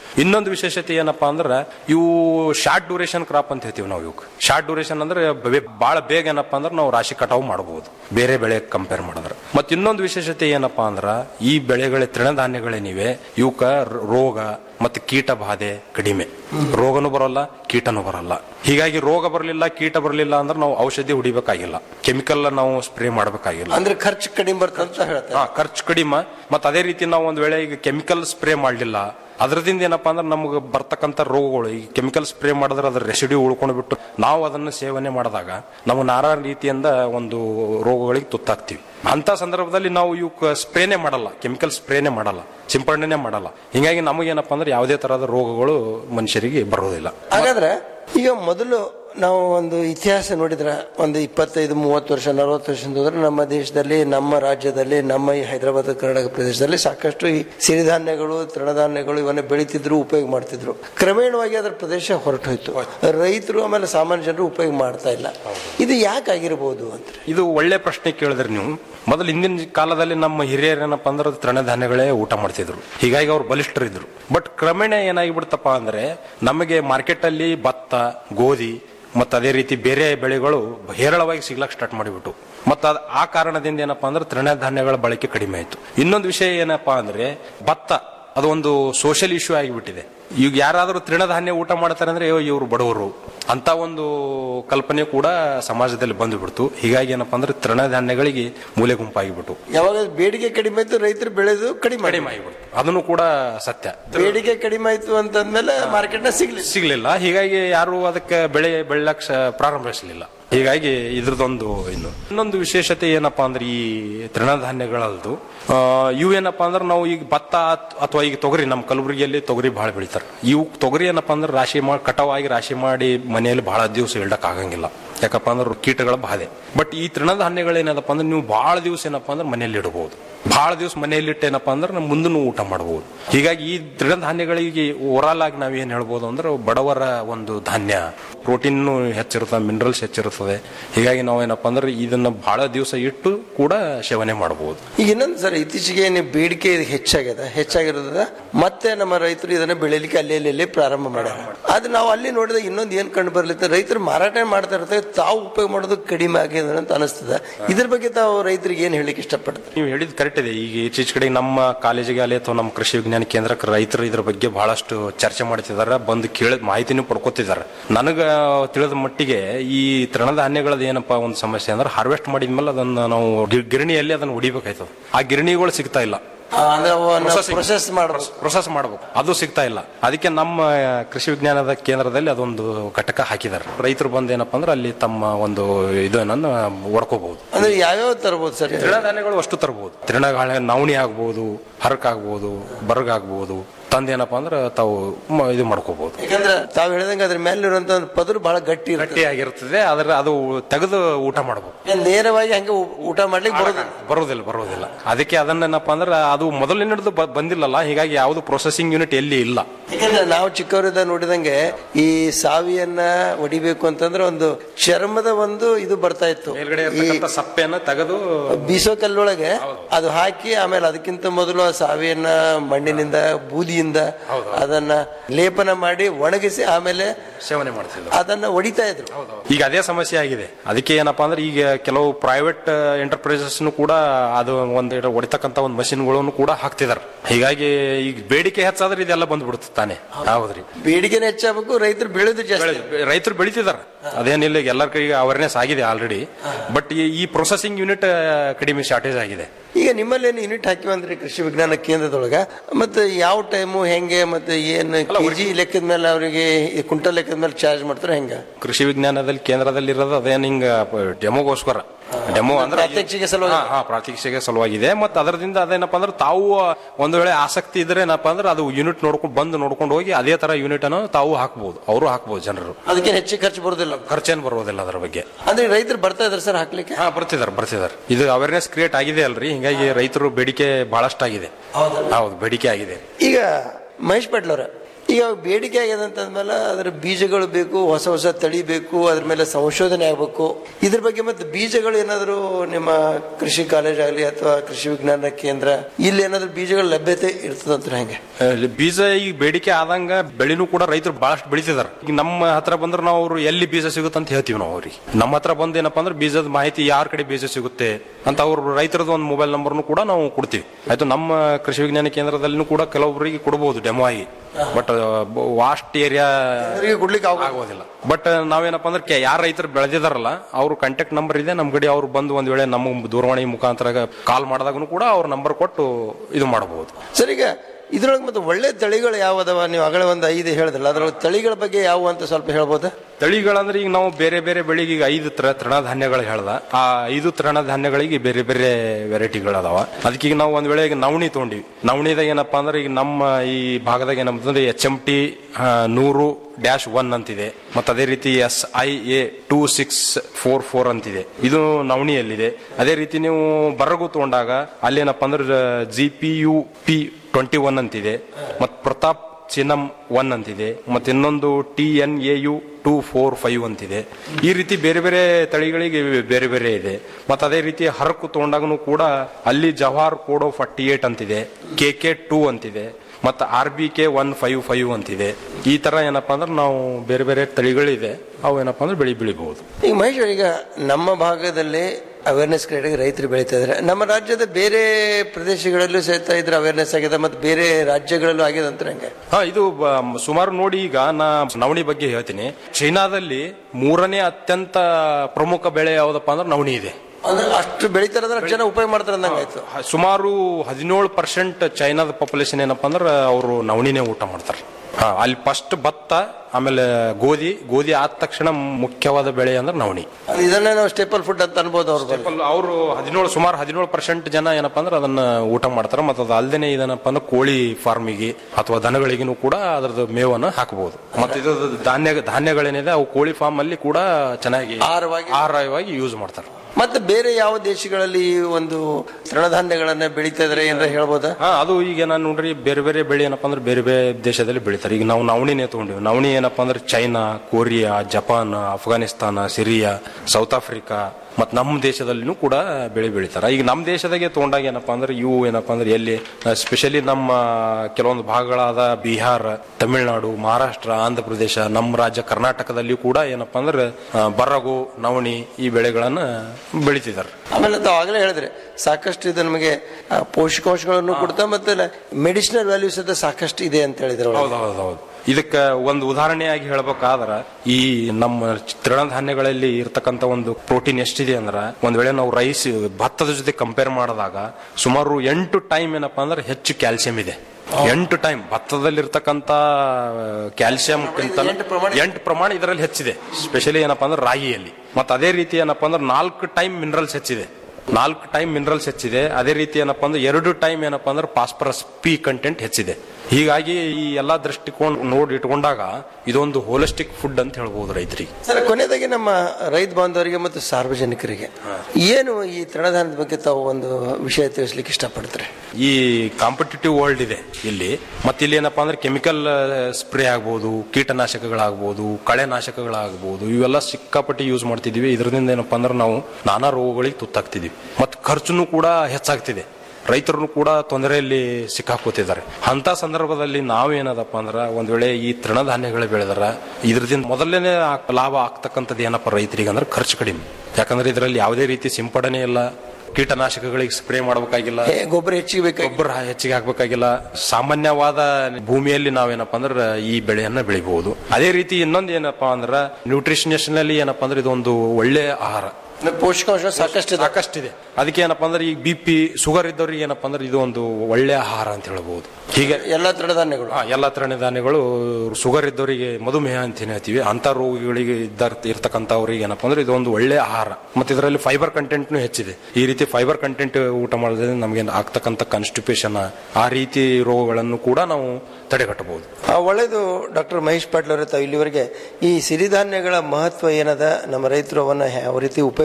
ಇನ್ನೊಂದು ವಿಶೇಷತೆ ಏನಪ್ಪಾ ಅಂದ್ರೆ ಇವು ಶಾರ್ಟ್ ಡ್ಯೂರೇಷನ್ ಕ್ರಾಪ್ ಅಂತ ಹೇಳ್ತೀವಿ ನಾವು ಇವಕ್ಕೆ ಶಾರ್ಟ್ ಡ್ಯೂರೇಷನ್ ಅಂದ್ರೆ ಬೆ- ಬಹಳ ಬೇಗ ಏನಪ್ಪಾ ಅಂದ್ರೆ ನಾವು ರಾಶಿ ಕಟಾವು ಮಾಡಬಹುದು ಬೇರೆ ಬೆಳೆ ಕಂಪೇರ್ ಮಾಡಿದ್ರೆ ಮತ್ತೆ ಇನ್ನೊಂದು ವಿಶೇಷತೆ ಏನಪ್ಪಾ ಅಂದ್ರ ಈ ಬೆಳೆಗಳ ತೃಣಧಾನ್ಯಗಳೇನಿವೆ ಇವಕ್ಕ ರ- ರೋಗ ಮತ್ತೆ ಕೀಟ ಬಾಧೆ ಕಡಿಮೆ ರೋಗನೂ ಬರಲ್ಲ ಕೀಟನೂ ಬರಲ್ಲ ಹೀಗಾಗಿ ರೋಗ ಬರಲಿಲ್ಲ ಕೀಟ ಬರಲಿಲ್ಲ ಅಂದ್ರೆ ನಾವು ಔಷಧಿ ಹೊಡಿಬೇಕಾಗಿಲ್ಲ ಕೆಮಿಕಲ್ ನಾವು ಸ್ಪ್ರೇ ಮಾಡಬೇಕಾಗಿಲ್ಲ ಅಂದ್ರೆ ಖರ್ಚು ಕಡಿಮೆ ಬರ್ತಂತ ಹೇಳ್ತಾರೆ ಹಾ ಖರ್ಚು ಕಡಿಮೆ ಮತ್ತೆ ಅದೇ ರೀತಿ ನಾವು ಒಂದ್ ವೇಳೆ ಈಗ ಕೆಮಿಕಲ್ ಸ್ಪ್ರೇ ಮಾಡಲಿಲ್ಲ ಅದರದಿಂದ ಏನಪ್ಪಾ ಅಂದ್ರೆ ನಮ್ಗೆ ಬರ್ತಕ್ಕಂಥ ರೋಗಗಳು ಈ ಕೆಮಿಕಲ್ ಸ್ಪ್ರೇ ಮಾಡಿದ್ರೆ ಅದ್ರ ರೆಸಿಡ್ಯೂ ಉಳ್ಕೊಂಡು ಬಿಟ್ಟು ನಾವು ಅದನ್ನು ಸೇವನೆ ಮಾಡಿದಾಗ ನಾವು ನಾನಾ ರೀತಿಯಿಂದ ಒಂದು ರೋಗಗಳಿಗೆ ತುತ್ತಾಗ್ತೀವಿ ಅಂತ ಸಂದರ್ಭದಲ್ಲಿ ನಾವು ಇವು ಸ್ಪ್ರೇನೆ ಮಾಡಲ್ಲ ಕೆಮಿಕಲ್ ಸ್ಪ್ರೇನೆ ಮಾಡಲ್ಲ ಸಿಂಪಡಣೆ ಮಾಡಲ್ಲ ಹಿಂಗಾಗಿ ನಮಗೇನಪ್ಪ ಅಂದ್ರೆ ಯಾವುದೇ ತರಹದ ರೋಗಗಳು ಮನುಷ್ಯರಿಗೆ ಬರೋದಿಲ್ಲ ಹಾಗಾದ್ರೆ ಈಗ ಮೊದಲು ನಾವು ಒಂದು ಇತಿಹಾಸ ನೋಡಿದ್ರೆ ಒಂದು ಇಪ್ಪತ್ತೈದು ಮೂವತ್ತು ವರ್ಷ ನಲವತ್ತು ವರ್ಷದಿಂದ ಹೋದ್ರೆ ನಮ್ಮ ದೇಶದಲ್ಲಿ ನಮ್ಮ ರಾಜ್ಯದಲ್ಲಿ ನಮ್ಮ ಈ ಹೈದರಾಬಾದ್ ಕರ್ನಾಟಕ ಪ್ರದೇಶದಲ್ಲಿ ಸಾಕಷ್ಟು ಈ ಸಿರಿಧಾನ್ಯಗಳು ತೃಣಧಾನ್ಯಗಳು ಇವನ್ನ ಬೆಳಿತಿದ್ರು ಉಪಯೋಗ ಮಾಡ್ತಿದ್ರು ಕ್ರಮೇಣವಾಗಿ ಅದರ ಪ್ರದೇಶ ಹೊರಟೋಯ್ತು ರೈತರು ಆಮೇಲೆ ಸಾಮಾನ್ಯ ಜನರು ಉಪಯೋಗ ಮಾಡ್ತಾ ಇಲ್ಲ ಇದು ಯಾಕೆ ಆಗಿರ್ಬೋದು ಅಂತ ಇದು ಒಳ್ಳೆ ಪ್ರಶ್ನೆ ಕೇಳಿದ್ರಿ ನೀವು ಮೊದಲು ಹಿಂದಿನ ಕಾಲದಲ್ಲಿ ನಮ್ಮ ಹಿರಿಯರು ಏನಪ್ಪಾ ಅಂದ್ರೆ ತೃಣಧಾನ್ಯಗಳೇ ಊಟ ಮಾಡ್ತಿದ್ರು ಹೀಗಾಗಿ ಅವ್ರು ಬಲಿಷ್ಠರಿದ್ರು ಬಟ್ ಕ್ರಮೇಣ ಏನಾಗಿಬಿಡ್ತಪ್ಪ ಅಂದ್ರೆ ನಮಗೆ ಮಾರ್ಕೆಟ್ ಅಲ್ಲಿ ಭತ್ತ ಗೋಧಿ ಮತ್ತು ಅದೇ ರೀತಿ ಬೇರೆ ಬೆಳೆಗಳು ಹೇರಳವಾಗಿ ಸಿಗ್ಲಕ್ ಸ್ಟಾರ್ಟ್ ಮಾಡಿಬಿಟ್ಟು ಮತ್ತು ಅದ್ ಆ ಕಾರಣದಿಂದ ಏನಪ್ಪಾ ಅಂದ್ರೆ ತೃಣಧಾನ್ಯಗಳ ಬಳಕೆ ಕಡಿಮೆ ಆಯ್ತು ಇನ್ನೊಂದು ವಿಷಯ ಏನಪ್ಪಾ ಅಂದ್ರೆ ಭತ್ತ ಅದು ಒಂದು ಸೋಷಿಯಲ್ ಇಶ್ಯೂ ಆಗಿಬಿಟ್ಟಿದೆ ಈಗ ಯಾರಾದರೂ ತೃಣಧಾನ್ಯ ಊಟ ಮಾಡ್ತಾರೆ ಅಂದ್ರೆ ಇವರು ಬಡವರು ಅಂತ ಒಂದು ಕಲ್ಪನೆ ಕೂಡ ಸಮಾಜದಲ್ಲಿ ಬಂದುಬಿಡ್ತು ಹೀಗಾಗಿ ಏನಪ್ಪಾ ಅಂದ್ರೆ ತೃಣಧಾನ್ಯಗಳಿಗೆ ಮೂಲೆ ಗುಂಪಾಗಿಬಿಟ್ಟು ಯಾವಾಗ ಬೇಡಿಕೆ ಕಡಿಮೆ ಆಯ್ತು ರೈತರು ಬೆಳೆದು ಕಡಿಮೆ ಕಡಿಮೆ ಆಗಿಬಿಡ್ತು ಅದನ್ನು ಕೂಡ ಸತ್ಯ ಬೇಡಿಕೆ ಕಡಿಮೆ ಆಯ್ತು ಅಂತಂದ್ಮೇಲೆ ಮಾರ್ಕೆಟ್ ನ ಸಿಗ್ಲಿ ಸಿಗ್ಲಿಲ್ಲ ಹೀಗಾಗಿ ಯಾರು ಅದಕ್ಕೆ ಬೆಳೆ ಬೆಳ್ಳಕ್ ಸ- ಪ್ರಾರಂಭಿಸಲಿಲ್ಲ ಹೀಗಾಗಿ ಇದ್ರದೊಂದು ಇನ್ನು ಇನ್ನೊಂದು ವಿಶೇಷತೆ ಏನಪ್ಪಾ ಅಂದ್ರೆ ಈ ತೃಣಧಾನ್ಯಗಳದ್ದು ಆ, ಇವು ಏನಪ್ಪಾ ಅಂದ್ರೆ ನಾವು ಈಗ ಭತ್ತ ಅತ್- ಅಥವಾ ಈಗ ತೊಗರಿ ನಮ್ಮ ಕಲಬುರಗಿಯಲ್ಲಿ ತೊಗರಿ ಬಹಳ ಬೆಳಿತಾರೆ ಇವು ತೊಗರಿ ಏನಪ್ಪಾ ಅಂದ್ರೆ ರಾಶಿ ಮಾಡಿ ಕಟಾವಾಗಿ ರಾಶಿ ಮಾಡಿ ಮನೆಯಲ್ಲಿ ಬಹಳ ದಿವಸ ಇಡಕ್ ಆಗಂಗಿಲ್ಲ ಯಾಕಪ್ಪ ಅಂದ್ರೆ ಕೀಟಗಳ ಬಾಧೆ ಬಟ್ ಈ ತೃಣಧಾನ್ಯಗಳೇನಪ್ಪ ಅಂದ್ರೆ ನೀವು ಬಹಳ ದಿವಸ ಏನಪ್ಪಾ ಅಂದ್ರೆ ಮನೆಯಲ್ಲಿ ಇಡಬಹುದು ಬಹಳ ದಿವಸ ಮನೆಯಲ್ಲಿ ಇಟ್ಟೇನಪ್ಪ ಅಂದ್ರೆ ನಾವು ಮುಂದೂ ಊಟ ಮಾಡಬಹುದು ಹೀಗಾಗಿ ಈ ತೃಣಧಾನ್ಯಗಳಿಗೆ ಓವರಾಲ್ ಆಗಿ ನಾವೇನ್ ಹೇಳ್ಬೋದು ಅಂದ್ರೆ ಬಡವರ ಒಂದು ಧಾನ್ಯ ಪ್ರೋಟೀನ್ ಹೆಚ್ಚಿರ್ತದೆ ಮಿನರಲ್ಸ್ ಹೆಚ್ಚಿರ್ತದೆ ಹೀಗಾಗಿ ನಾವೇನಪ್ಪ ಅಂದ್ರೆ ಇದನ್ನ ಬಹಳ ದಿವಸ ಇಟ್ಟು ಕೂಡ ಸೇವನೆ ಮಾಡಬಹುದು ಈಗ ಇನ್ನೊಂದು ಸರ್ ಇತ್ತೀಚೆಗೆ ನೀವು ಬೇಡಿಕೆ ಇದು ಹೆಚ್ಚಾಗ್ಯದ ಹೆಚ್ಚಾಗಿರೋದ್ರಿಂದ ಮತ್ತೆ ನಮ್ಮ ರೈತರು ಇದನ್ನ ಬೆಳಿಲಿಕ್ಕೆ ಅಲ್ಲಿ ಅಲ್ಲಿ ಅಲ್ಲಿ ಪ್ರಾರಂಭ ಮಾಡ್ಯಾರ ಆದ್ರೆ ನಾವು ಅಲ್ಲಿ ನೋಡಿದಾಗ ಇನ್ನೊಂದು ಏನ್ ಕಂಡು ಬರ್ಲಿತ್ತೆ ರೈತರು ಮಾರಾಟ ಮಾಡ್ತಾ ಇರ್ತಾರೆ ತಾವು ಉಪಯೋಗ ಮಾಡೋದು ಕಡಿಮೆ ಆಗಿದೆ ಅಂತ ಅನಿಸ್ತದ ಇದ್ರ ಬಗ್ಗೆ ತಾವು ರೈತರಿಗೆ ಏನ್ ಹೇಳಿಕ್ಕೆ ಇಷ್ಟಪಡ್ತಾರೆ ನೀವು ಹೇಳಿದ್ ಕರೆಕ್ಟ್ ಇದೆ ಈಗ ಈಚೀಚೆ ಕಡೆ ನಮ್ಮ ಕಾಲೇಜಿಗೆ ಅಲ್ಲಿ ಅಥವಾ ನಮ್ಮ ಕೃಷಿ ವಿಜ್ಞಾನ ಕೇಂದ್ರಕ್ಕೆ ರೈತರು ಇದ್ರ ಬಗ್ಗೆ ಬಹಳಷ್ಟು ಚರ್ಚೆ ಮಾಡ್ತಿದಾರೆ ಬಂದು ಕೇಳಿದ ಮಾಹಿತಿನೂ ಪಡ್ಕೋತಿದ್ದಾರೆ ನನಗ ತಿಳಿದ ಮಟ್ಟಿಗೆ ಈ ತೃಣಧಾನ್ಯಗಳದ್ದು ಏನಪ್ಪಾ ಒಂದು ಸಮಸ್ಯೆ ಅಂದ್ರೆ ಹಾರ್ವೆಸ್ಟ್ ಮಾಡಿದ್ಮೇಲೆ ಅದನ್ನ ನಾವು ಗಿ- ಗಿರಣಿಯಲ್ಲಿ ಅದನ್ನ ಹೊಡಿಬೇಕಾಯ್ತದ ಆ ಗಿರಣಿಗಳು ಸಿಗ್ತಾ ಇಲ್ಲ ಅಂದ್ರೆ ಪ್ರೊಸೆಸ್ ಮಾಡಬೇಕು ಪ್ರೊಸೆಸ್ ಮಾಡಬೇಕು ಅದು ಸಿಗ್ತಾ ಇಲ್ಲ ಅದಕ್ಕೆ ನಮ್ಮ ಕೃಷಿ ವಿಜ್ಞಾನದ ಕೇಂದ್ರದಲ್ಲಿ ಅದೊಂದು ಘಟಕ ಹಾಕಿದ್ದಾರೆ ರೈತರು ಬಂದು ಏನಪ್ಪಾ ಅಂದ್ರೆ ಅಲ್ಲಿ ತಮ್ಮ ಒಂದು ಇದನ್ನ ಒಡ್ಕೋಬಹುದು ಅಂದ್ರೆ ಯಾವ್ಯಾವ ತರಬಹುದು ಸರ್ ತೃಣಧಾನ್ಯಗಳು ಅಷ್ಟು ತರಬಹುದು ತೃಣಗಾಳ ನವಣಿ ಆಗ್ಬಹುದು ಹರಕ್ ಆಗ್ಬಹುದು ಬರ್ಗ್ ಆಗ್ಬಹುದು ತಂದೇನಪ್ಪ ಅಂದ್ರೆ ತಾವು ಮ- ಇದು ಮಾಡ್ಕೋಬಹುದು ಯಾಕಂದ್ರೆ ತಾವು ಹೇಳಿದಂಗೆ ಅದ್ರ ಮೇಲೆ ಇರುವಂತ ಪದರು ಬಹಳ ಗಟ್ಟಿ ಇರುತ್ತೆ ಗಟ್ಟಿಯಾಗಿರ್ತದೆ ಆದ್ರೆ ಅದು ತೆಗೆದು ಊಟ ಮಾಡಬಹುದು ಏನ್ ನೇರವಾಗಿ ಹಂಗೆ ಊ- ಊಟ ಮಾಡ್ಲಿಕ್ಕೆ ಬರೋದು ಬರೋದಿಲ್ಲ ಬರೋದಿಲ್ಲ ಅದಕ್ಕೆ ಅದನ್ನೇನಪ್ಪ ಅಂದ್ರೆ ಅದು ಮೊದಲಿನ ಹಿಡಿದು ಬ- ಬಂದಿಲ್ಲಲ್ಲ ಹೀಗಾಗಿ ಯಾವುದು ಪ್ರೊಸೆಸಿಂಗ್ ಯೂನಿಟ್ ಎಲ್ಲಿ ಇಲ್ಲ ಯಾಕಂದ್ರೆ ನಾವು ಚಿಕ್ಕವರಿದ್ದ ನೋಡಿದಂಗೆ ಈ ಸಾವಿಯನ್ನ ಹೊಡಿಬೇಕು ಅಂತಂದ್ರೆ ಒಂದು ಚರ್ಮದ ಒಂದು ಇದು ಬರ್ತಾ ಇತ್ತು ಮೇಲ್ಗಡೆ ಇರ್ತಕ್ಕಂಥ ಸಪ್ಪೆಯನ್ನ ತೆಗೆದು ಬೀಸೋ ಕಲ್ಲೊಳಗೆ ಅದು ಹಾಕಿ ಆಮೇಲೆ ಅದಕ್ಕಿಂತ ಮೊದಲು ಆ ಸಾವಿಯನ್ನ ಮಣ್ಣಿನಿಂದ ಬೂದಿಯಿಂದ ಅದನ್ನ ಲೇಪನ ಮಾಡಿ ಒಣಗಿಸಿ ಆಮೇಲೆ ಸೇವನೆ ಮಾಡ್ತಿದ್ರು ಅದನ್ನ ಹೊಡಿತಾ ಇದ್ರು ಈಗ ಅದೇ ಸಮಸ್ಯೆ ಆಗಿದೆ ಅದಕ್ಕೆ ಏನಪ್ಪಾ ಅಂದ್ರೆ ಈಗ ಕೆಲವು ಪ್ರೈವೇಟ್ ಎಂಟರ್ಪ್ರೈಸಸ್ ಕೂಡ ಅದು ಒಂದ್ ಇಡ- ಹೊಡಿತಕ್ಕಂತ ಒಂದು ಮಷಿನ್ಗಳನ್ನು ಕೂಡ ಹಾಕ್ತಿದಾರೆ ಹೀಗಾಗಿ ಈಗ ಬೇಡಿಕೆ ಹೆಚ್ಚಾದ್ರೆ ಇದೆಲ್ಲ ಬಂದ್ಬಿಡುತ್ತೆ ತಾನೆ ಹೌದ್ರಿ ಬೇಡಿಕೆನ ಹೆಚ್ಚಾಗಬೇಕು ರೈತರು ಬೆಳೆದು ಜಾಸ್ತಿ ರೈತರು ಬೆಳಿತಿದಾರೆ ಅದೇನಿಲ್ಲ ಈಗ ಎಲ್ಲರ ಕೈಗೆ ಅವೇರ್ನೆಸ್ ಆಗಿದೆ ಆಲ್ರೆಡಿ ಬಟ್ ಈ ಪ್ರೊಸೆಸಿಂಗ್ ಯೂನಿಟ್ ಕಡಿಮೆ ಶಾರ್ಟೇಜ್ ಆಗಿದೆ ಈಗ ನಿಮ್ಮಲ್ಲಿ ಏನು ಯೂನಿಟ್ ಹಾಕಿವಂದ್ರಿ ಕೃಷಿ ವಿಜ್ಞಾನ ಕೇಂದ್ರದೊಳಗ ಮತ್ತೆ ಯಾವ ಟೈಮು ಹೆಂಗೆ ಮತ್ತೆ ಏನ್ ಕೆಜಿ ಲೆಕ್ಕದ ಮೇಲೆ ಅವರಿಗೆ ಕುಂಟಲ್ ಲೆಕ್ಕದ ಮೇಲೆ ಚಾರ್ಜ್ ಮಾಡ್ತಾರೆ ಹೆಂಗ ಕೃಷಿ ವಿಜ್ಞಾನದಲ್ಲಿ ಕೇಂದ್ರದಲ್ಲಿ ಇರೋದು ಅದೇನ್ ಹಿಂಗ ಡೆಮೋಗೋಸ್ಕರ ಡೆಮೋ ಅಂದ್ರೆ ಪ್ರಾತ್ಯಕ್ಷಿಕೆ ಸಲುವಾಗಿ ಹಾ, ಹಾ ಪ್ರಾತ್ಯಕ್ಷಿಕೆ ಸಲುವಾಗಿದೆ ಮತ್ತೆ ಅದರದಿಂದ ಅದೇನಪ್ಪ ಅಂದ್ರೆ ತಾವು ಒಂದು ವೇಳೆ ಆಸಕ್ತಿ ಇದ್ರೆ ಏನಪ್ಪಾ ಅಂದ್ರೆ ಅದು ಯೂನಿಟ್ ನೋಡ್ಕೊಂಡು ಬಂದು ನೋಡ್ಕೊಂಡು ಹೋಗಿ ಅದೇ ತರ ಯೂನಿಟ್ ಅನ್ನು ತಾವು ಹಾಕ್ಬಹುದು ಅವರು ಹಾಕ್ಬಹುದು ಜನರು ಅದಕ್ಕೆ ಹೆಚ್ಚಿಗೆ ಖರ್ಚು ಬರೋದಿಲ್ಲ ಖರ್ಚೇನು ಬರೋದಿಲ್ಲ ಅದರ ಬಗ್ಗೆ ಅಂದ್ರೆ ರೈತರು ಬರ್ತಾ ಇದಾರೆ ಸರ್ ಹಾಕ್ಲಿಕ್ಕೆ ಹಾ ಬರ್ತಿದಾರೆ ಬರ್ತಿದಾರೆ ಇದು ಅವೇರ್ನೆಸ್ ಕ್ರಿಯೇಟ್ ಆಗಿದೆ ಅಲ್ರಿ ಹಿಂಗಾಗಿ ರೈತರು ಬೇಡಿಕೆ ಬಹಳಷ್ಟು ಆಗಿದೆ ಹೌದು ಬೇಡಿಕೆ ಆಗಿದೆ ಈಗ ಮಹೇಶ್ ಪಾಟ್ಲ್ ಅವ್ರ ಈಗ ಬೇಡಿಕೆ ಆಗಿದೆ ಅಂತಂದ್ಮೇಲೆ ಅದರ ಬೀಜಗಳು ಬೇಕು ಹೊಸ ಹೊಸ ತಳಿ ಬೇಕು ಅದ್ರ ಮೇಲೆ ಸಂಶೋಧನೆ ಆಗಬೇಕು ಇದ್ರ ಬಗ್ಗೆ ಮತ್ತೆ ಬೀಜಗಳು ಏನಾದರೂ ನಿಮ್ಮ ಕೃಷಿ ಕಾಲೇಜ್ ಆಗಲಿ ಅಥವಾ ಕೃಷಿ ವಿಜ್ಞಾನ ಕೇಂದ್ರ ಇಲ್ಲಿ ಏನಾದರೂ ಬೀಜಗಳ ಲಭ್ಯತೆ ಇರ್ತದಂತ ಹೆಂಗೆ ಅಲ್ಲಿ ಬೀಜ ಈಗ ಬೇಡಿಕೆ ಆದಂಗ ಬೆಳೆನೂ ಕೂಡ ರೈತರು ಬಹಳಷ್ಟು ಬೆಳಿತಿದಾರ ಈಗ ನಮ್ಮ ಹತ್ರ ಬಂದ್ರೆ ನಾವು ಅವ್ರು ಎಲ್ಲಿ ಬೀಜ ಸಿಗುತ್ತೆ ಅಂತ ಹೇಳ್ತೀವಿ ನಾವು ಅವ್ರಿಗೆ ನಮ್ಮ ಹತ್ರ ಬಂದು ಏನಪ್ಪಾ ಅಂದ್ರೆ ಬೀಜದ ಮಾಹಿತಿ ಯಾರ ಕಡೆ ಬೀಜ ಸಿಗುತ್ತೆ ಅಂತ ಅವ್ರ ರೈತರದ್ದು ಒಂದು ಮೊಬೈಲ್ ನಂಬರ್ನು ಕೂಡ ನಾವು ಕೊಡ್ತೀವಿ ಆಯ್ತು ನಮ್ಮ ಕೃಷಿ ವಿಜ್ಞಾನ ಕೇಂದ್ರದಲ್ಲಿನೂ ಕೂಡ ಕೆಲವೊಬ್ಬರಿಗೆ ಕೊಡಬಹುದು ಡೆಮೋ ಆಗಿ ಬಟ್ ವಾಸ್ಟ್ ಏರಿಯಾ ಕೊಡ್ಲಿಕ್ಕೆ ಆಗೋದಿಲ್ಲ ಬಟ್ ನಾವೇನಪ್ಪ ಅಂದ್ರೆ ಕೆ- ಯಾರ್ ರೈತರು ಬೆಳೆದಿದಾರಲ್ಲ ಅವ್ರ ಕಾಂಟ್ಯಾಕ್ಟ್ ನಂಬರ್ ಇದೆ ನಮ್ ಗಡಿ ಅವ್ರು ಬಂದು ಒಂದ್ ವೇಳೆ ನಮ್ಮ ದೂರವಾಣಿ ಮುಖಾಂತರ ಕಾಲ್ ಮಾಡಿದಾಗೂ ಕೂಡ ಅವ್ರ ನಂಬರ್ ಕೊಟ್ಟು ಇದು ಮಾಡಬಹುದು ಸರ್ ಈಗ ಇದ್ರೊಳಗೆ ಮತ್ತೆ ಒಳ್ಳೆ ತಳಿಗಳು ಯಾವ ಅದಾವ ನೀವು ಆಗಲೇ ಒಂದು ಐದು ಹೇಳಿದ್ರಲ್ಲ ಅದ್ರೊಳಗೆ ತಳಿಗಳ ಬಗ್ಗೆ ಯಾವ ಅಂತ ಸ್ವಲ್ಪ ಹೇಳ್ಬೋದಾ ತಳಿಗಳಂದ್ರೆ ಈಗ ನಾವು ಬೇರೆ ಬೇರೆ ಬೆಳಿಗ್ಗೆ ಈಗ ಐದು ತರ ತೃಣಧಾನ್ಯಗಳು ಹೇಳ್ದ ಆ ಐದು ತೃಣಧಾನ್ಯಗಳಿಗೆ ಬೇರೆ ಬೇರೆ ವೆರೈಟಿಗಳು ಅದಾವ ಅದಕ್ಕೆ ಈಗ ನಾವು ಒಂದ್ ವೇಳೆ ಈಗ ನವಣಿ ತಗೊಂಡಿವಿ ನವಣಿದಾಗ ಏನಪ್ಪಾ ಅಂದ್ರೆ ಈಗ ನಮ್ಮ ಈ ಭಾಗದಾಗ ಏನಂತಂದ್ರೆ ಎಚ್ ಎಂ ಟಿ ನೂರು ಡ್ಯಾಶ್ ಒನ್ ಅಂತಿದೆ ಮತ್ತೆ ಅದೇ ರೀತಿ S I A two six four four ಅಂತಿದೆ ಇದು ನವಣಿಯಲ್ಲಿದೆ ಅದೇ ರೀತಿ ನೀವು ಬರಗು ತಗೊಂಡಾಗ ಅಲ್ಲೇನಪ್ಪ ಅಂದ್ರೆ G P U P twenty one ಅಂತಿದೆ ಮತ್ ಪ್ರತಾಪ್ ಚಿನಮ್ ಒನ್ ಅಂತಿದೆ ಮತ್ತೆ ಇನ್ನೊಂದು T N A U two four five ಅಂತಿದೆ ಈ ರೀತಿ ಬೇರೆ ಬೇರೆ ತಳಿಗಳಿಗೆ ಬೇರೆ ಬೇರೆ ಇದೆ ಮತ್ತೆ ಅದೇ ರೀತಿ ಹರಕು ತಗೊಂಡಾಗನು ಕೂಡ ಅಲ್ಲಿ ಜವಾಹರ್ ಕೋಡೋ ಫಾರ್ಟಿ ಏಟ್ ಅಂತಿದೆ ಕೆ ಕೆ ಟೂ ಅಂತಿದೆ ಮತ್ತೆ R B K one five five ಅಂತಿದೆ ಈ ತರ ಏನಪ್ಪಾ ಅಂದ್ರೆ ನಾವು ಬೇರೆ ಬೇರೆ ತಳಿಗಳಿದೆ ಅವು ಏನಪ್ಪಾ ಅಂದ್ರೆ ಬೆಳಿ ಬೆಳಿಬಹುದು ಈಗ ಮಹೇಶ್ ಅವ್ರೆ, ಈಗ ನಮ್ಮ ಭಾಗದಲ್ಲಿ ಅವೇರ್ನೆಸ್ ಕ್ರಿಯೇಟ್ ರೈತರು ಬೆಳೀತಾ ಇದ್ದಾರೆ ನಮ್ಮ ರಾಜ್ಯದ ಬೇರೆ ಪ್ರದೇಶಗಳಲ್ಲೂ ಸಹಿತ ಇದ್ರ ಅವೇರ್ನೆಸ್ ಆಗಿದೆ ಮತ್ತೆ ಬೇರೆ ರಾಜ್ಯಗಳಲ್ಲೂ ಆಗಿದೆ ಅಂತ ಹೆಂಗೆ ಹಾ ಇದು ಬ- ಸುಮಾರು ನೋಡಿ ಈಗ ನಾ ನವಣಿ ಬಗ್ಗೆ ಹೇಳ್ತೀನಿ ಚೈನಾದಲ್ಲಿ ಮೂರನೇ ಅತ್ಯಂತ ಪ್ರಮುಖ ಬೆಳೆ ಯಾವ್ದಪ್ಪ ಅಂದ್ರೆ ನವಣಿ ಇದೆ ಅಂದ್ರೆ ಅಷ್ಟು ಬೆಳಿತಾರೆ ಅಂದ್ರೆ ಅಷ್ಟು ಜನ ಉಪಯೋಗ ಮಾಡ್ತಾರೆ ಅಂದಂಗಾಯ್ತು ಹ- ಸುಮಾರು ಹದಿನೇಳು ಪರ್ಸೆಂಟ್ ಚೈನಾದ ಪಾಪ್ಯುಲೇಷನ್ ಏನಪ್ಪಾ ಅಂದ್ರೆ ಅವರು ನವಣಿನೇ ಊಟ ಮಾಡ್ತಾರೆ ಹಾ ಅಲ್ಲಿ ಫಸ್ಟ್ ಭತ್ತ ಆಮೇಲೆ ಗೋಧಿ ಗೋಧಿ ಆದ ತಕ್ಷಣ ಮುಖ್ಯವಾದ ಬೆಳೆ ಅಂದ್ರೆ ನವಣಿ ಇದನ್ನೇ ನಾವು ಸ್ಟೇಪಲ್ ಫುಡ್ ಅಂತ ಅನ್ಬೋದು ಅವ್ರ ಬಗ್ಗೆ ಅವರು ಹದಿನೇಳು ಸುಮಾರು ಹದಿನೇಳು ಪರ್ಸೆಂಟ್ ಜನ ಏನಪ್ಪಾ ಅಂದ್ರೆ ಅದನ್ನ ಊಟ ಮಾಡ್ತಾರೆ ಮತ್ತೆ ಅದು ಅಲ್ದೇನೆ ಇದನ್ನಪ್ಪ ಅಂದ್ರೆ ಕೋಳಿ ಫಾರ್ಮಿಗೆ ಅಥವಾ ದನಗಳಿಗೂ ಕೂಡ ಅದರದ್ದು ಮೇವನ್ನು ಹಾಕಬಹುದು ಮತ್ತೆ ಇದು ಧಾನ್ಯ ಧಾನ್ಯಗಳೇನಿದೆ ಅವು ಕೋಳಿ ಫಾರ್ಮ್ ಅಲ್ಲಿ ಕೂಡ ಚೆನ್ನಾಗಿ ಆಹಾರವಾಗಿ ಯೂಸ್ ಮಾಡ್ತಾರೆ ಮತ್ತೆ ಬೇರೆ ಯಾವ ದೇಶಗಳಲ್ಲಿ ಈ ಒಂದು ತೃಣಧಾನ್ಯಗಳನ್ನ ಬೆಳೀತಾ ಇದಾರೆ ಏನಾರ ಹೇಳ್ಬೋದಾ ಹಾ ಅದು ಈಗ ನಾನು ನೋಡ್ರಿ ಬೇರೆ ಬೇರೆ ಬೆಳೆ ಏನಪ್ಪಾ ಅಂದ್ರೆ ಬೇರೆ ಬೇರೆ ದೇಶದಲ್ಲಿ ಬೆಳಿತಾರೆ ಈಗ ನಾವು ನವಣಿನೇ ತಗೊಂಡಿವಿ ನವಣಿ ಏನಪ್ಪಾ ಅಂದ್ರೆ China Korea Japan Afghanistan Syria South Africa ಮತ್ ನಮ್ಮ ದೇಶದಲ್ಲಿನೂ ಕೂಡ ಬೆಳೆ ಬೆಳಿತಾರೆ ಈಗ ನಮ್ಮ ದೇಶದಾಗೆ ತಗೊಂಡಾಗ ಏನಪ್ಪಾ ಅಂದ್ರೆ ಇವು ಏನಪ್ಪಾ ಅಂದ್ರೆ ಎಲ್ಲಿ ಸ್ಪೆಷಲಿ ನಮ್ಮ ಕೆಲವೊಂದು ಭಾಗಗಳಾದ ಬಿಹಾರ ತಮಿಳುನಾಡು ಮಹಾರಾಷ್ಟ್ರ ಆಂಧ್ರ ಪ್ರದೇಶ ನಮ್ಮ ರಾಜ್ಯ ಕರ್ನಾಟಕದಲ್ಲಿ ಕೂಡ ಏನಪ್ಪಾ ಅಂದ್ರೆ ಆ, ಬರಗು ನವಣಿ ಈ ಬೆಳೆಗಳನ್ನ ಬೆಳಿತಿದ್ದಾರೆ ಆಮೇಲೆ ತಾವು ಆಗಲೇ ಹೇಳಿದ್ರೆ ಸಾಕಷ್ಟು ಇದು ನಮಗೆ ಆ, ಪೋಷಕಾಂಶಗಳನ್ನು ಕೊಡ್ತಾ ಮತ್ತೆ ಮೆಡಿಸಿನಲ್ ವ್ಯಾಲ್ಯೂಸ್ ಅಂತ ಸಾಕಷ್ಟು ಇದೆ ಅಂತ ಹೇಳಿದ್ರು ಹೌದು ಹೌದು ಹೌದು ಇದಕ್ಕ ಒಂದು ಉದಾಹರಣೆಯಾಗಿ ಹೇಳ್ಬೇಕಾದ್ರ ಈ ನಮ್ಮ ತೃಣಧಾನ್ಯಗಳಲ್ಲಿ ಇರ್ತಕ್ಕಂತ ಒಂದು ಪ್ರೋಟೀನ್ ಎಷ್ಟಿದೆ ಅಂದ್ರ ಒಂದ್ ವೇಳೆ ನಾವು ರೈಸ್ ಭತ್ತದ ಜೊತೆ ಕಂಪೇರ್ ಮಾಡಿದಾಗ ಸುಮಾರು ಎಂಟು ಟೈಮ್ ಏನಪ್ಪಾ ಅಂದ್ರೆ ಹೆಚ್ಚು ಕ್ಯಾಲ್ಸಿಯಂ ಇದೆ ಎಂಟು ಟೈಮ್ ಭತ್ತದಲ್ಲಿರ್ತಕ್ಕಂತ ಕ್ಯಾಲ್ಸಿಯಂ ಎಂಟು ಪ್ರಮಾಣ ಇದರಲ್ಲಿ ಹೆಚ್ಚಿದೆ ಸ್ಪೆಷಲಿ ಏನಪ್ಪಾ ಅಂದ್ರೆ ರಾಗಿಯಲ್ಲಿ ಮತ್ತೆ ಅದೇ ರೀತಿ ಏನಪ್ಪಾ ಅಂದ್ರೆ ನಾಲ್ಕು ಟೈಮ್ ಮಿನರಲ್ಸ್ ಹೆಚ್ಚಿದೆ ನಾಲ್ಕು ಟೈಮ್ ಮಿನರಲ್ಸ್ ಹೆಚ್ಚಿದೆ ಅದೇ ರೀತಿ ಏನಪ್ಪಾ ಅಂದ್ರೆ ಎರಡು ಟೈಮ್ ಏನಪ್ಪಾ ಅಂದ್ರೆ ಫಾಸ್ಫರಸ್ ಪಿ ಕಂಟೆಂಟ್ ಹೆಚ್ಚಿದೆ ಹೀಗಾಗಿ ಈ ಎಲ್ಲಾ ದೃಷ್ಟಿಕೋನ ನೋಡಿ ಇಟ್ಕೊಂಡಾಗ ಇದೊಂದು ಹೋಲಿಸ್ಟಿಕ್ ಫುಡ್ ಅಂತ ಹೇಳ್ಬೋದು ರೈತರಿಗೆ ಸರ್ ಕೊನೆಯದಾಗಿ ನಮ್ಮ ರೈತ ಬಾಂಧವರಿಗೆ ಮತ್ತು ಸಾರ್ವಜನಿಕರಿಗೆ ಏನು ಈ ತೃಣಧಾನ್ಯದ ಬಗ್ಗೆ ತಾವು ಒಂದು ವಿಷಯ ತಿಳಿಸ್ಲಿಕ್ಕೆ ಇಷ್ಟಪಡ್ತಾರೆ ಈ ಕಾಂಪಿಟೇಟಿವ್ ವರ್ಲ್ಡ್ ಇದೆ ಇಲ್ಲಿ ಮತ್ತೆ ಇಲ್ಲಿ ಏನಪ್ಪಾ ಅಂದ್ರೆ ಕೆಮಿಕಲ್ ಸ್ಪ್ರೇ ಆಗ್ಬೋದು ಕೀಟನಾಶಕಗಳಾಗ್ಬೋದು ಕಳೆನಾಶಕಗಳಾಗ್ಬೋದು ಇವೆಲ್ಲ ಸಿಕ್ಕಾಪಟ್ಟಿ ಯೂಸ್ ಮಾಡ್ತಿದೀವಿ ಇದರಿಂದ ಏನಪ್ಪಾ ಅಂದ್ರೆ ನಾವು ನಾನಾ ರೋಗಗಳಿಗೆ ತುತ್ತಾಗ್ತಿದೀವಿ ಮತ್ತೆ ಖರ್ಚುನು ಕೂಡ ಹೆಚ್ಚಾಗ್ತಿದೆ ರೈತರು ಕೂಡ ತೊಂದರೆಯಲ್ಲಿ ಸಿಕ್ಕಾಕೋತಿದ್ದಾರೆ ಅಂತ ಸಂದರ್ಭದಲ್ಲಿ ನಾವೇನದಪ್ಪ ಅಂದ್ರ ಒಂದ್ ವೇಳೆ ಈ ತೃಣಧಾನ್ಯಗಳು ಬೆಳೆದಾರ ಇದ್ರದಿಂದ ಮೊದಲನೇ ಆಕ್- ಲಾಭ ಆಗ್ತಕ್ಕಂಥದ್ದು ಏನಪ್ಪ ರೈತರಿಗೆ ಅಂದ್ರೆ ಖರ್ಚು ಕಡಿಮೆ ಯಾಕಂದ್ರೆ ಇದರಲ್ಲಿ ಯಾವುದೇ ರೀತಿ ಸಿಂಪಡಣೆ ಇಲ್ಲ ಕೀಟನಾಶಕಗಳಿಗೆ ಸ್ಪ್ರೇ ಮಾಡಬೇಕಾಗಿಲ್ಲ ಗೊಬ್ಬರ ಹೆಚ್ಚಿಗೆ ಬೇಕಾಗಿ ಗೊಬ್ಬರ ಹೆಚ್ಚಿಗೆ ಹಾಕ್ಬೇಕಾಗಿಲ್ಲ ಸಾಮಾನ್ಯವಾದ ಭೂಮಿಯಲ್ಲಿ ನಾವೇನಪ್ಪ ಅಂದ್ರೆ ಈ ಬೆಳೆಯನ್ನ ಬೆಳಿಬಹುದು ಅದೇ ರೀತಿ ಇನ್ನೊಂದು ಏನಪ್ಪಾ ಅಂದ್ರ ನ್ಯೂಟ್ರಿಷನಿಯಸ್ ನಲ್ಲಿ ಏನಪ್ಪಾ ಅಂದ್ರೆ ಇದೊಂದು ಒಳ್ಳೆ ಆಹಾರ ಪೋಷಕಾಂಶ ಸಾಕಷ್ಟು ಸಾಕಷ್ಟಿದೆ ಅದಕ್ಕೆ ಏನಪ್ಪಾ ಅಂದ್ರೆ ಈಗ ಬಿ ಪಿ ಶುಗರ್ ಇದ್ದವ್ರಿಗೆ ಏನಪ್ಪಾ ಅಂದ್ರೆ ಇದು ಒಂದು ಒಳ್ಳೆ ಆಹಾರ ಅಂತ ಹೇಳ್ಬಹುದು ಹೀಗೆ ಎಲ್ಲಾ ತೃಣಧಾನ್ಯಗಳು ಹಾ, ಎಲ್ಲಾ ತೃಣಧಾನ್ಯಗಳು ಶುಗರ್ ಇದ್ದವರಿಗೆ ಮಧುಮೇಹ ಅಂತ ಏನ್ ಹೇಳ್ತೀವಿ ಅಂತ ರೋಗಿಗಳಿಗೆ ಇದ್ದ ಇರ್ತಕ್ಕಂಥವ್ರಿಗೆ ಏನಪ್ಪಾ ಅಂದ್ರೆ ಇದೊಂದು ಒಳ್ಳೆ ಆಹಾರ ಮತ್ತೆ ಇದರಲ್ಲಿ ಫೈಬರ್ ಕಂಟೆಂಟ್ನು ಹೆಚ್ಚಿದೆ ಈ ರೀತಿ ಫೈಬರ್ ಕಂಟೆಂಟ್ ಊಟ ಮಾಡೋದ್ರಿಂದ ನಮಗೆ ಆಗ್ತಕ್ಕಂಥ ಕಾನ್ಸ್ಟಿಪೇಷನ್ ಆ ರೀತಿ ರೋಗಗಳನ್ನು ಕೂಡ ನಾವು ತಡೆಗಟ್ಟಬಹುದು ಆ, ಒಳ್ಳೇದು ಡಾಕ್ಟರ್ ಮಹೇಶ್ ಪಾಟೀಲ್ ಅವರೇ ತಾವು ಇಲ್ಲಿವರೆಗೆ ಈ ಸಿರಿಧಾನ್ಯಗಳ ಮಹತ್ವ ಏನದ ನಮ್ಮ ರೈತರು ಅವನ್ನ ಯಾವ ರೀತಿ ಉಪಯೋಗ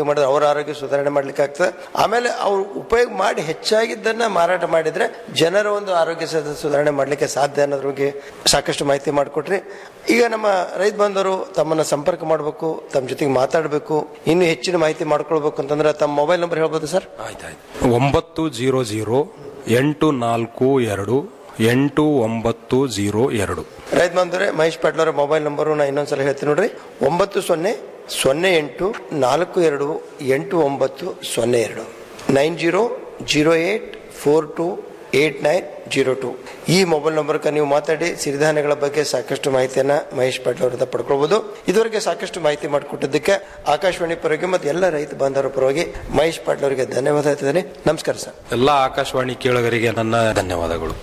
ಉಪಯೋಗ ಮಾಡಿದ್ರೆ ಅವರ ಆರೋಗ್ಯ ಸುಧಾರಣೆ ಮಾಡ್ಲಿಕ್ಕೆ ಆಗ್ತದೆ ಆಮೇಲೆ ಅವ್ರು ಉಪಯೋಗ ಮಾಡಿ ಹೆಚ್ಚಾಗಿದ್ದನ್ನ ಮಾರಾಟ ಮಾಡಿದ್ರೆ ಜನರ ಒಂದು ಆರೋಗ್ಯ ಸದ- ಸುಧಾರಣೆ ಮಾಡ್ಲಿಕ್ಕೆ ಸಾಧ್ಯ ಅನ್ನೋದ್ರ ಬಗ್ಗೆ ಸಾಕಷ್ಟು ಮಾಹಿತಿ ಮಾಡಿಕೊಟ್ರಿ ಈಗ ನಮ್ಮ ರೈತ ಬಂದವರು ತಮ್ಮನ್ನ ಸಂಪರ್ಕ ಮಾಡಬೇಕು ತಮ್ಮ ಜೊತೆಗೆ ಮಾತಾಡಬೇಕು ಇನ್ನು ಹೆಚ್ಚಿನ ಮಾಹಿತಿ ಮಾಡ್ಕೊಳ್ಬೇಕು ಅಂತಂದ್ರೆ ತಮ್ಮ ಮೊಬೈಲ್ ನಂಬರ್ ಹೇಳ್ಬೋದು ಸರ್ ಒಂಬತ್ತು ಜೀರೋ ಜೀರೋ ಎಂಟು ನಾಲ್ಕು ಎರಡು ಎಂಟು ಒಂಬತ್ತು ಜೀರೋ ಎರಡು ರೈತ ಬಂದರೆ ಮಹೇಶ್ ಪಾಟೀಲ್ ಅವರ ಮೊಬೈಲ್ ನಂಬರು ನಾ ಇನ್ನೊಂದ್ಸಲ ಹೇಳ್ತೀನಿ ನೋಡ್ರಿ ಒಂಬತ್ತು ಸೊನ್ನೆ ಸೊನ್ನೆ ಎಂಟು ನಾಲ್ಕು ಎರಡು ಎಂಟು ಒಂಬತ್ತು ಸೊನ್ನೆ ಎರಡು nine zero zero eight four two eight nine zero two ಈ ಮೊಬೈಲ್ ನಂಬರ್ಗೆ ನೀವು ಮಾತಾಡಿ ಸಿರಿಧಾನ್ಯಗಳ ಬಗ್ಗೆ ಸಾಕಷ್ಟು ಮಾಹಿತಿಯನ್ನ ಮಹೇಶ್ ಪಾಟೀಲ್ ಅವರಿಂದ ಪಡ್ಕೊಳ್ಬಹುದು ಇದುವರೆಗೆ ಸಾಕಷ್ಟು ಮಾಹಿತಿ ಮಾಡಿಕೊಟ್ಟಿದ್ದಕ್ಕೆ ಆಕಾಶವಾಣಿ ಪರವಾಗಿ ಮತ್ತು ಎಲ್ಲ ರೈತ ಬಾಂಧವರ ಪರವಾಗಿ ಮಹೇಶ್ ಪಾಟೀಲ್ ಅವರಿಗೆ ಧನ್ಯವಾದ ಹೇಳ್ತಿದ್ದೇನೆ ನಮಸ್ಕಾರ ಸರ್ ಎಲ್ಲ ಆಕಾಶವಾಣಿ ಕೇಳುಗರಿಗೆ ನನ್ನ ಧನ್ಯವಾದಗಳು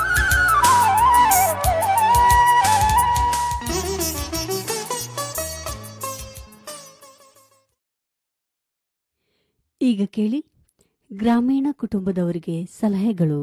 ಈಗ ಕೇಳಿ ಗ್ರಾಮೀಣ ಕುಟುಂಬದವರಿಗೆ ಸಲಹೆಗಳು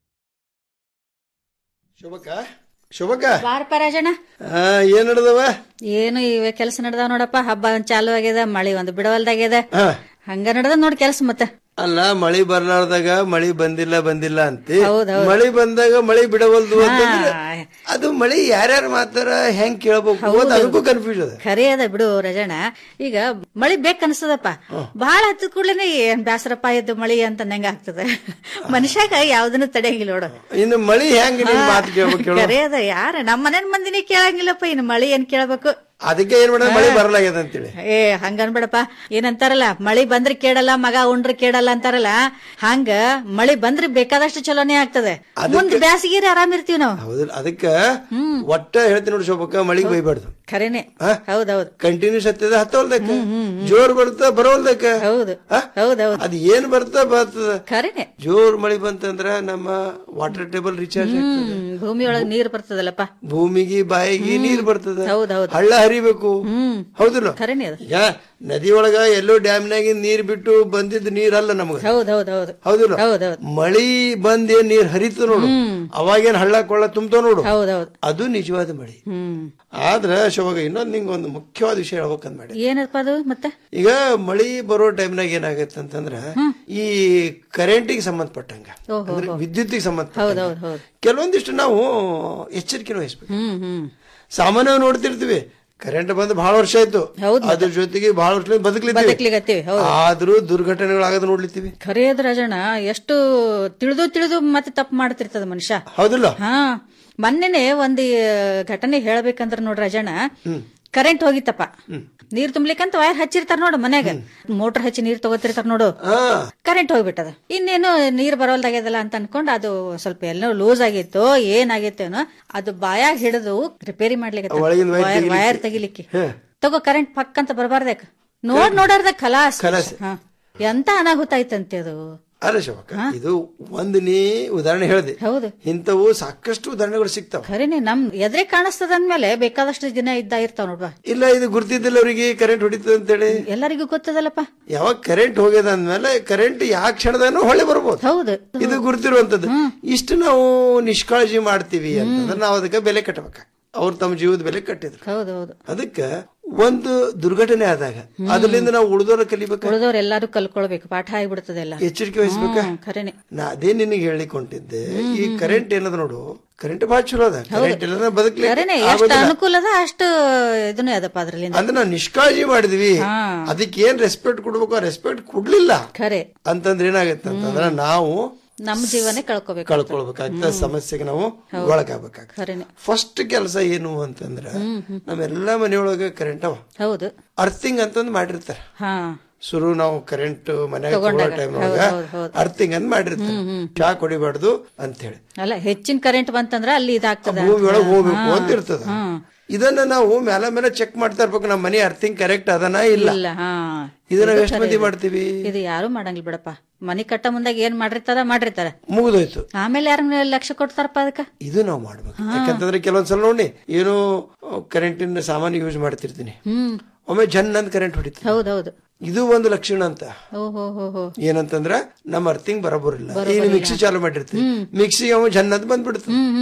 ಶುಭಕ ಶುಭಕ ಬಾರಪ್ಪ ರಾಜಣ್ಣ ಏನ್ ನಡೆದವ ಏನು ಇವೆ ಕೆಲಸ ನಡ್ದಾವ ನೋಡಪ್ಪ ಹಬ್ಬ ಒಂದ್ ಚಾಲು ಆಗ್ಯದ ಮಳಿ ಒಂದು ಬಿಡವಲ್ದಾಗ್ಯದ ಹಂಗ ನಡ್ದ ನೋಡ್ ಕೆಲಸ ಮತ್ತೆ ಅಲ್ಲ ಮಳಿ ಬರ್ಲಾರ್ದಾಗ ಮಳಿ ಬಂದಿಲ್ಲ ಬಂದಿಲ್ಲ ಅಂತಿ ಹೌದ್ ಹೌದ್. ಮಳಿ ಬಂದಾಗ ಮಳಿ ಬಿಡವಲ್ದು ಅಂತಂದ್ರೆ ಅದು ಮಳಿ ಯಾರ್ಯಾರು ಮಾತಾರ ಹೆಂಗ್ ಕೇಳ್ಬೇಕು ಅಂತ ಅದಕ್ಕೂ ಕನ್ಫ್ಯೂಸ್ ಅದ ಖರೆ ಅದ ಬಿಡು ರಜಣ್ಣ ಈಗ ಮಳಿ ಬೇಕ್ ಅನ್ಸದಪ್ಪ ಬಾಳ ಹತ್ತದ ಕೂಡ್ಲೇನೆ ಏನ್ ಬ್ಯಾಸರಪ್ಪ ಇದ್ದು ಮಳಿ ಅಂತ ನಂಗ ಆಗ್ತದ ಮನುಷ್ಯಾಗ ಯಾವ್ದನ್ನು ತಡೆಯಂಗಿಲ್ಲ ನೋಡು ಇನ್ನು ಮಳಿ ಹೆಂಗ್ ನಿನ್ ಮಾತು ಕೇಳ್ಬೇಕು ಹೇಳು ಖರೆ ಅದ ಯಾರ ನಮ್ಮ ಮನೇನ್ ಮಂದಿನೇ ಕೇಳಂಗಿಲ್ಲಪ್ಪ ಇನ್ನು ಮಳಿ ಏನ್ ಕೇಳ್ಬೇಕು ಅದಕ್ಕೆ ಏನ್ ಮಾಡೋದು ಮಳಿ ಬರಲಾಗ್ಯದ ಅಂತೇಳಿ ಏ ಹಂಗ ಅನ್ಬೇಡಪ್ಪ ಏನಂತಾರಲ್ಲ ಮಳಿ ಬಂದ್ರೆ ಕೇಳಲ್ಲ ಮಗ ಉಂಡ್ರೆ ಕೇಳಲ್ಲ ಅಂತಾರಲ್ಲ ಹಂಗ ಮಳಿ ಬಂದ್ರೆ ಬೇಕಾದಷ್ಟು ಚಲೋನೆ ಆಗ್ತದೆ ಮುಂದ್ ಬ್ಯಾಸಿಗೆ ಆರಾಮ್ ಇರ್ತೀವಿ ನಾವು ಹೌದಿಲ್ಲ ಅದಕ್ಕ ಒಟ್ಟ ಹೇಳ್ತೀನಿ ನೋಡಿ ಶೋಭಕ್ಕ ಮಳಿಗೆ ಬೈಬಾರ್ದು ಖರೇನೆ ಹೌದೌದು ಕಂಟಿನ್ಯೂಸ್ ಹತ್ತದ ಹತ್ತವಲ್ದಕ್ಕ ಜೋರ್ ಬರ್ತಾ ಬರೋಲ್ದಕ್ಕ ಹೌದು ಹೌದೌದು ಅದ್ ಏನ್ ಬರ್ತಾ ಬರ್ತದ ಖರೇನೆ ಜೋರ್ ಮಳಿ ಬಂತಂದ್ರ ನಮ್ಮ ವಾಟರ್ ಟೇಬಲ್ ರಿಚಾರ್ಜ್ ಆಗ್ತದೆ ಹ್ಮ್ ಭೂಮಿಯೊಳಗ್ ನೀರ್ ಬರ್ತದಲ್ಲಪ್ಪ ಭೂಮಿಗೆ ಬಾಯಿಗೆ ನೀರ್ ಬರ್ತದ ಹೌದೌದು ಹಳ್ಳ ಹರಿಬೇಕು ಹೌದಿಲ್ಲ ಖರೇನೆ ಅದು ಈಗ ನದಿ ಒಳಗ ಎಲ್ಲೋ ಡ್ಯಾಮ್ನಾಗ ನೀರ್ ಬಿಟ್ಟು ಬಂದಿದ್ ನೀರ್ ಅಲ್ಲ ನಮಗ ಹೌದೌದೌದು ಹೌದಿಲ್ಲ ಹೌದೌದು ಮಳಿ ಬಂದ್ ಏನ್ ನೀರ್ ಹರಿತು ನೋಡು ಅವಾಗೇನ್ ಹಳ್ಳ ಕೊಳ್ಳ ತುಂಬ್ತಾವ ನೋಡು ಹೌದೌದು ಅದು ನಿಜವಾದ ಮಳಿ ಹ್ಮ್ ಆದ್ರ ಶೋಭಗ ಇನ್ನೊಂದ್ ನಿಂಗೆ ಒಂದು ಮುಖ್ಯವಾದ ವಿಷಯ ಹೇಳ್ಬೇಕಂತ ಮಾಡಿ ಏನಪ್ಪ ಅದು ಮತ್ತೆ ಈಗ ಮಳಿ ಬರೋ ಟೈಮ್ನಾಗ ಏನಾಗತ್ತೆ ಅಂತಂದ್ರ ಈ ಕರೆಂಟಿಗೆ ಸಂಬಂಧಪಟ್ಟಂಗ ಓಹೋ, ಅಂದ್ರೆ ಓಹೋ. ವಿದ್ಯುತ್ತಿಗೆ ಸಂಬಂಧಪಟ್ಟ ಹೌದೌದು ಹೌದು ಕೆಲವೊಂದಿಷ್ಟು ನಾವು ಎಚ್ಚರಿಕೆನೂ ವಹಿಸ್ಬೇಕು ಹ್ಮ್ ಹ್ಮ್ ಸಾಮಾನ್ಯವಾಗಿ ನೋಡ್ತಿರ್ತೀವಿ ಕರೆಂಟ್ ಬಂದು ಬಹಳ ವರ್ಷ ಆಯ್ತು ಅದ್ರ ಜೊತೆಗೆ ಬಹಳ ವರ್ಷ ಬದುಕಲಿದ್ದೀವಿ ಬದುಕ್ಲಿಗತ್ತೀವಿ ಹೌದು ಆದ್ರೂ ದುರ್ಘಟನೆಗಳಾಗದ ನೋಡ್ಲಿತ್ತೀವಿ ಖರೆ ಅದ ರಾಜಣ್ಣ ಎಷ್ಟು ತಿಳಿದು ತಿಳಿದು ಮತ್ತೆ ತಪ್ಪು ಮಾಡ್ತಿರ್ತದ ಮನುಷ್ಯ ಹೌದಿಲ್ಲ ಹಾ ಮೊನ್ನೆನೆ ಒಂದು ಘಟನೆ ಹೇಳ್ಬೇಕಂದ್ರ ನೋಡ್ರಿ ರಾಜಣ್ಣ ಕರೆಂಟ್ ಹೋಗಿತ್ತಪ್ಪ ನೀರ್ ತುಂಬ್ಲಿಕ್ಕಂತ ವೈರ್ ಹಚ್ಚಿರ್ತಾರ ನೋಡು ಮನ್ಯಾಗ ಮೋಟರ್ ಹಚ್ಚಿ ನೀರ್ ತಗೋತಿರ್ತಾರ ನೋಡು ಕರೆಂಟ್ ಹೋಗ್ಬಿಟ್ಟದ ಇನ್ನೇನು ನೀರ್ ಬರೋಲ್ದಾಗ್ಯದಲ್ಲ ಅಂತ ಅನ್ಕೊಂಡ್ ಅದು ಸ್ವಲ್ಪ ಎಲ್ಲೋ ಲೂಸ್ ಆಗಿತ್ತು ಏನಾಗಿತ್ತೇನೋ ಅದು ಬಾಯಾಗ ಹಿಡಿದು ರಿಪೇರಿ ಮಾಡ್ಲಿಕ್ಕೆ ಒಳಗಿಂದ wire ತೆಗಿಲಿಕ್ಕೆ. ವೈರ್ ತೆಗಿಲಿಕ್ಕೆ ತಗೋ ಕರೆಂಟ್ ಪಕ್ ಅಂತ ಬರಬಾರ್ದಕ್ ನೋಡ್ ನೋಡಾರ್ದ ಖಲಾಸ್ ಖಲಾಸ್. ಹಾ. ಎಂತ ಅನಾಹುತ ಆಯ್ತಂತೆ ಅದು ಅಲ್ಲ ಶೋಭಕ್ಕ ಇದು ಒಂದು ನೀ ಉದಾಹರಣೆ ಹೇಳಿದೆ ಹೌದು ಇಂಥವು ಸಾಕಷ್ಟು ಉದಾಹರಣೆಗಳು ಸಿಗ್ತಾವ ಖರೇನೆ ನಮ್ ಎದ್ರೆ ಕಾಣಿಸ್ತದ ಅಂದ್ಮೇಲೆ ಬೇಕಾದಷ್ಟು ದಿನ ಇದ್ದ ಇರ್ತಾವ ನೋಡ್ವಾ ಇಲ್ಲ ಇದು ಗುರ್ತಿದ್ದಿಲ್ಲ ಅವರಿಗೆ ಕರೆಂಟ್ ಹೊಡಿತದೆ ಅಂತೇಳಿ ಎಲ್ಲರಿಗೂ ಗೊತ್ತದಲ್ಲಪ್ಪ ಯಾವಾಗ ಕರೆಂಟ್ ಹೋಗ್ಯದ ಅಂದ್ಮೇಲೆ ಕರೆಂಟ್ ಯಾವ ಕ್ಷಣದನೂ ಹೊಳೆ ಬರ್ಬೋದು ಹೌದು ಇದು ಗುರ್ತಿರುವಂತದ್ದು ಇಷ್ಟು ನಾವು ನಿಷ್ಕಾಳಜಿ ಮಾಡ್ತೀವಿ ಅಂತಂದ್ರೆ ನಾವು ಅದಕ್ಕೆ ಬೆಲೆ ಕಟ್ಟಬೇಕ ಅವ್ರು ತಮ್ಮ ಜೀವದ ಬೆಲೆ ಕಟ್ಟಿದ್ರು ಹೌದೌದು ಅದಕ್ಕೆ ಒಂದು ದುರ್ಘಟನೆ ಆದಾಗ ಅದರಿಂದ ನಾವು ಉಳಿದೋರ ಕಲಿಬೇಕ ಉಳಿದವ್ರು ಎಲ್ಲಾರು ಕಲ್ಕೊಳ್ಬೇಕು ಪಾಠ ಆಗಿಬಿಡ್ತದೆಲ್ಲ ಎಚ್ಚರಿಕೆ ವಹಿಸ್ಬೇಕ ಖರೇನೆ ನಾ ಅದೇ ನಿನಗೆ ಹೇಳಿಕ್ ಹೊಂಟಿದ್ದೆ ಈ ಕರೆಂಟ್ ಏನದ ನೋಡು ಕರೆಂಟ್ ಬಹಳ ಚಲೋ ಅದ ಕರೆಂಟ್ ಇಲ್ಲ ಬದುಕಲಿ ಖರೇನೆ ಎಷ್ಟು ಅನುಕೂಲ ಅದ ಅಷ್ಟು ಇದನ್ನೇ ಅದಪ್ಪ ಅದ್ರಲ್ಲಿಂದ ಅಂದ್ರೆ ನಾವು ನಿಷ್ಕಾಳಜಿ ಮಾಡಿದ್ವಿ ಹಾ. ಅದಕ್ಕೆ ಏನ್ ರೆಸ್ಪೆಕ್ಟ್ ಕೊಡ್ಬೇಕು ಆ ರೆಸ್ಪೆಕ್ಟ್ ಕೊಡ್ಲಿಲ್ಲ ಖರೆ ಅಂತಂದ್ರೆ ಏನಾಗುತ್ತೆ ಅಂತಂದ್ರೆ ನಾವು ನಮ್ ಜೀವನೇ ಕಳ್ಕೊಬೇಕು ಕಳ್ಕೊಳ್ಬೇಕಾಗ್ತದೆ ಸಮಸ್ಯೆಗೆ ನಾವು ಒಳಗಾಗಬೇಕಾಗ್ತದೆ ಖರೇನೆ ಫಸ್ಟ್ ಕೆಲಸ ಏನು ಅಂತಂದ್ರೆ ನಮ್ಮೆಲ್ಲಾ ಮನೆಯೊಳಗೆ ಕರೆಂಟ್ ಅವ ಹೌದು ಅರ್ಥಿಂಗ್ ಅಂತಂದ್ ಮಾಡಿರ್ತಾರೆ ಹಾ ಶುರು ನಾವು ಕರೆಂಟ್ ಮನ್ಯಾಗ ತಗೊಂಡಾಗ. ಟೈಮ್ ಹೌದ್ ಒಳಗ ಹೌದ್ ಹೌದ್. ಅರ್ಥಿಂಗ್ ಅಂತ ಮಾಡಿರ್ತಾರೆ ಶಾಕ್ ಹೊಡಿಬಾರ್ದು ಅಂತ ಹೇಳಿ ಅಲ್ಲ ಹೆಚ್ಚಿನ ಕರೆಂಟ್ ಬಂತಂದ್ರ ಅಲ್ಲಿ ಇದಾಗ್ತದ ಭೂಮಿ ಒಳಗೆ ಹೋಗ್ಬೇಕು ಹಾ. ಅಂತ ಇರ್ತದ ಹಾ. ಇದನ್ನ ನಾವು ಮೇಲೆ ಮೇಲೆ ಚೆಕ್ ಮಾಡ್ತಾ ಇರ್ಬೇಕು ನಮ್ಮ ಮನೆ ಅರ್ಥಿಂಗ್ ಕರೆಕ್ಟ್ ಅದನ ಇಲ್ಲ ಇಲ್ಲ ಹಾ ಇದನ್ನ ಇದು ಎಷ್ಟು ಖರೆ ಮಂದಿ ಇದು. ಮಾಡ್ತೀವಿ ಇದು ಯಾರು ಮಾಡಂಗಿಲ್ಲ ಬಿಡಪ್ಪ ಮನಿ ಕಟ್ಟ ಮುಂದಾಗ ಏನ್ ಮಾಡಿರ್ತಾರ ಮಾಡಿರ್ತಾರ ಮುಗಿದೋಯ್ತು ಆಮೇಲೆ ಯಾರ ಲಕ್ಷ ಕೊಡ್ತಾರಪ್ಪ ಅದಕ್ಕ ಇದು ನಾವು ಮಾಡ್ಬೇಕು ಯಾಕಂತಂದ್ರೆ ಕೆಲವೊಂದ್ಸಲ ನೋಡಿ ಏನು ಕರೆಂಟಿನ ಸಾಮಾನು ಯೂಸ್ ಮಾಡ್ತಿರ್ತೀನಿ ಹ್ಮ್ ಒಮ್ಮೆ ಜನ್ ಅಂತ ಕರೆಂಟ್ ಹೊಡಿತು ಹೌದೌದು ಇದು ಒಂದು ಲಕ್ಷಣ ಅಂತ ಓಹೋ ಹೋ ಹೋ ಏನಂತಂದ್ರ ನಮ್ಮ ಅರ್ಥಿಂಗ್ ಬರಬರಿಲ್ಲ ಈಗ ಮಿಕ್ಸಿ ಚಾಲು ಮಾಡಿರ್ತೀವಿ ಮಿಕ್ಸಿ ಅವ ಜನ್ ಅಂತ ಬಂದ್ಬಿಡ್ತು ಹ್ಮ್ ಹ್ಮ್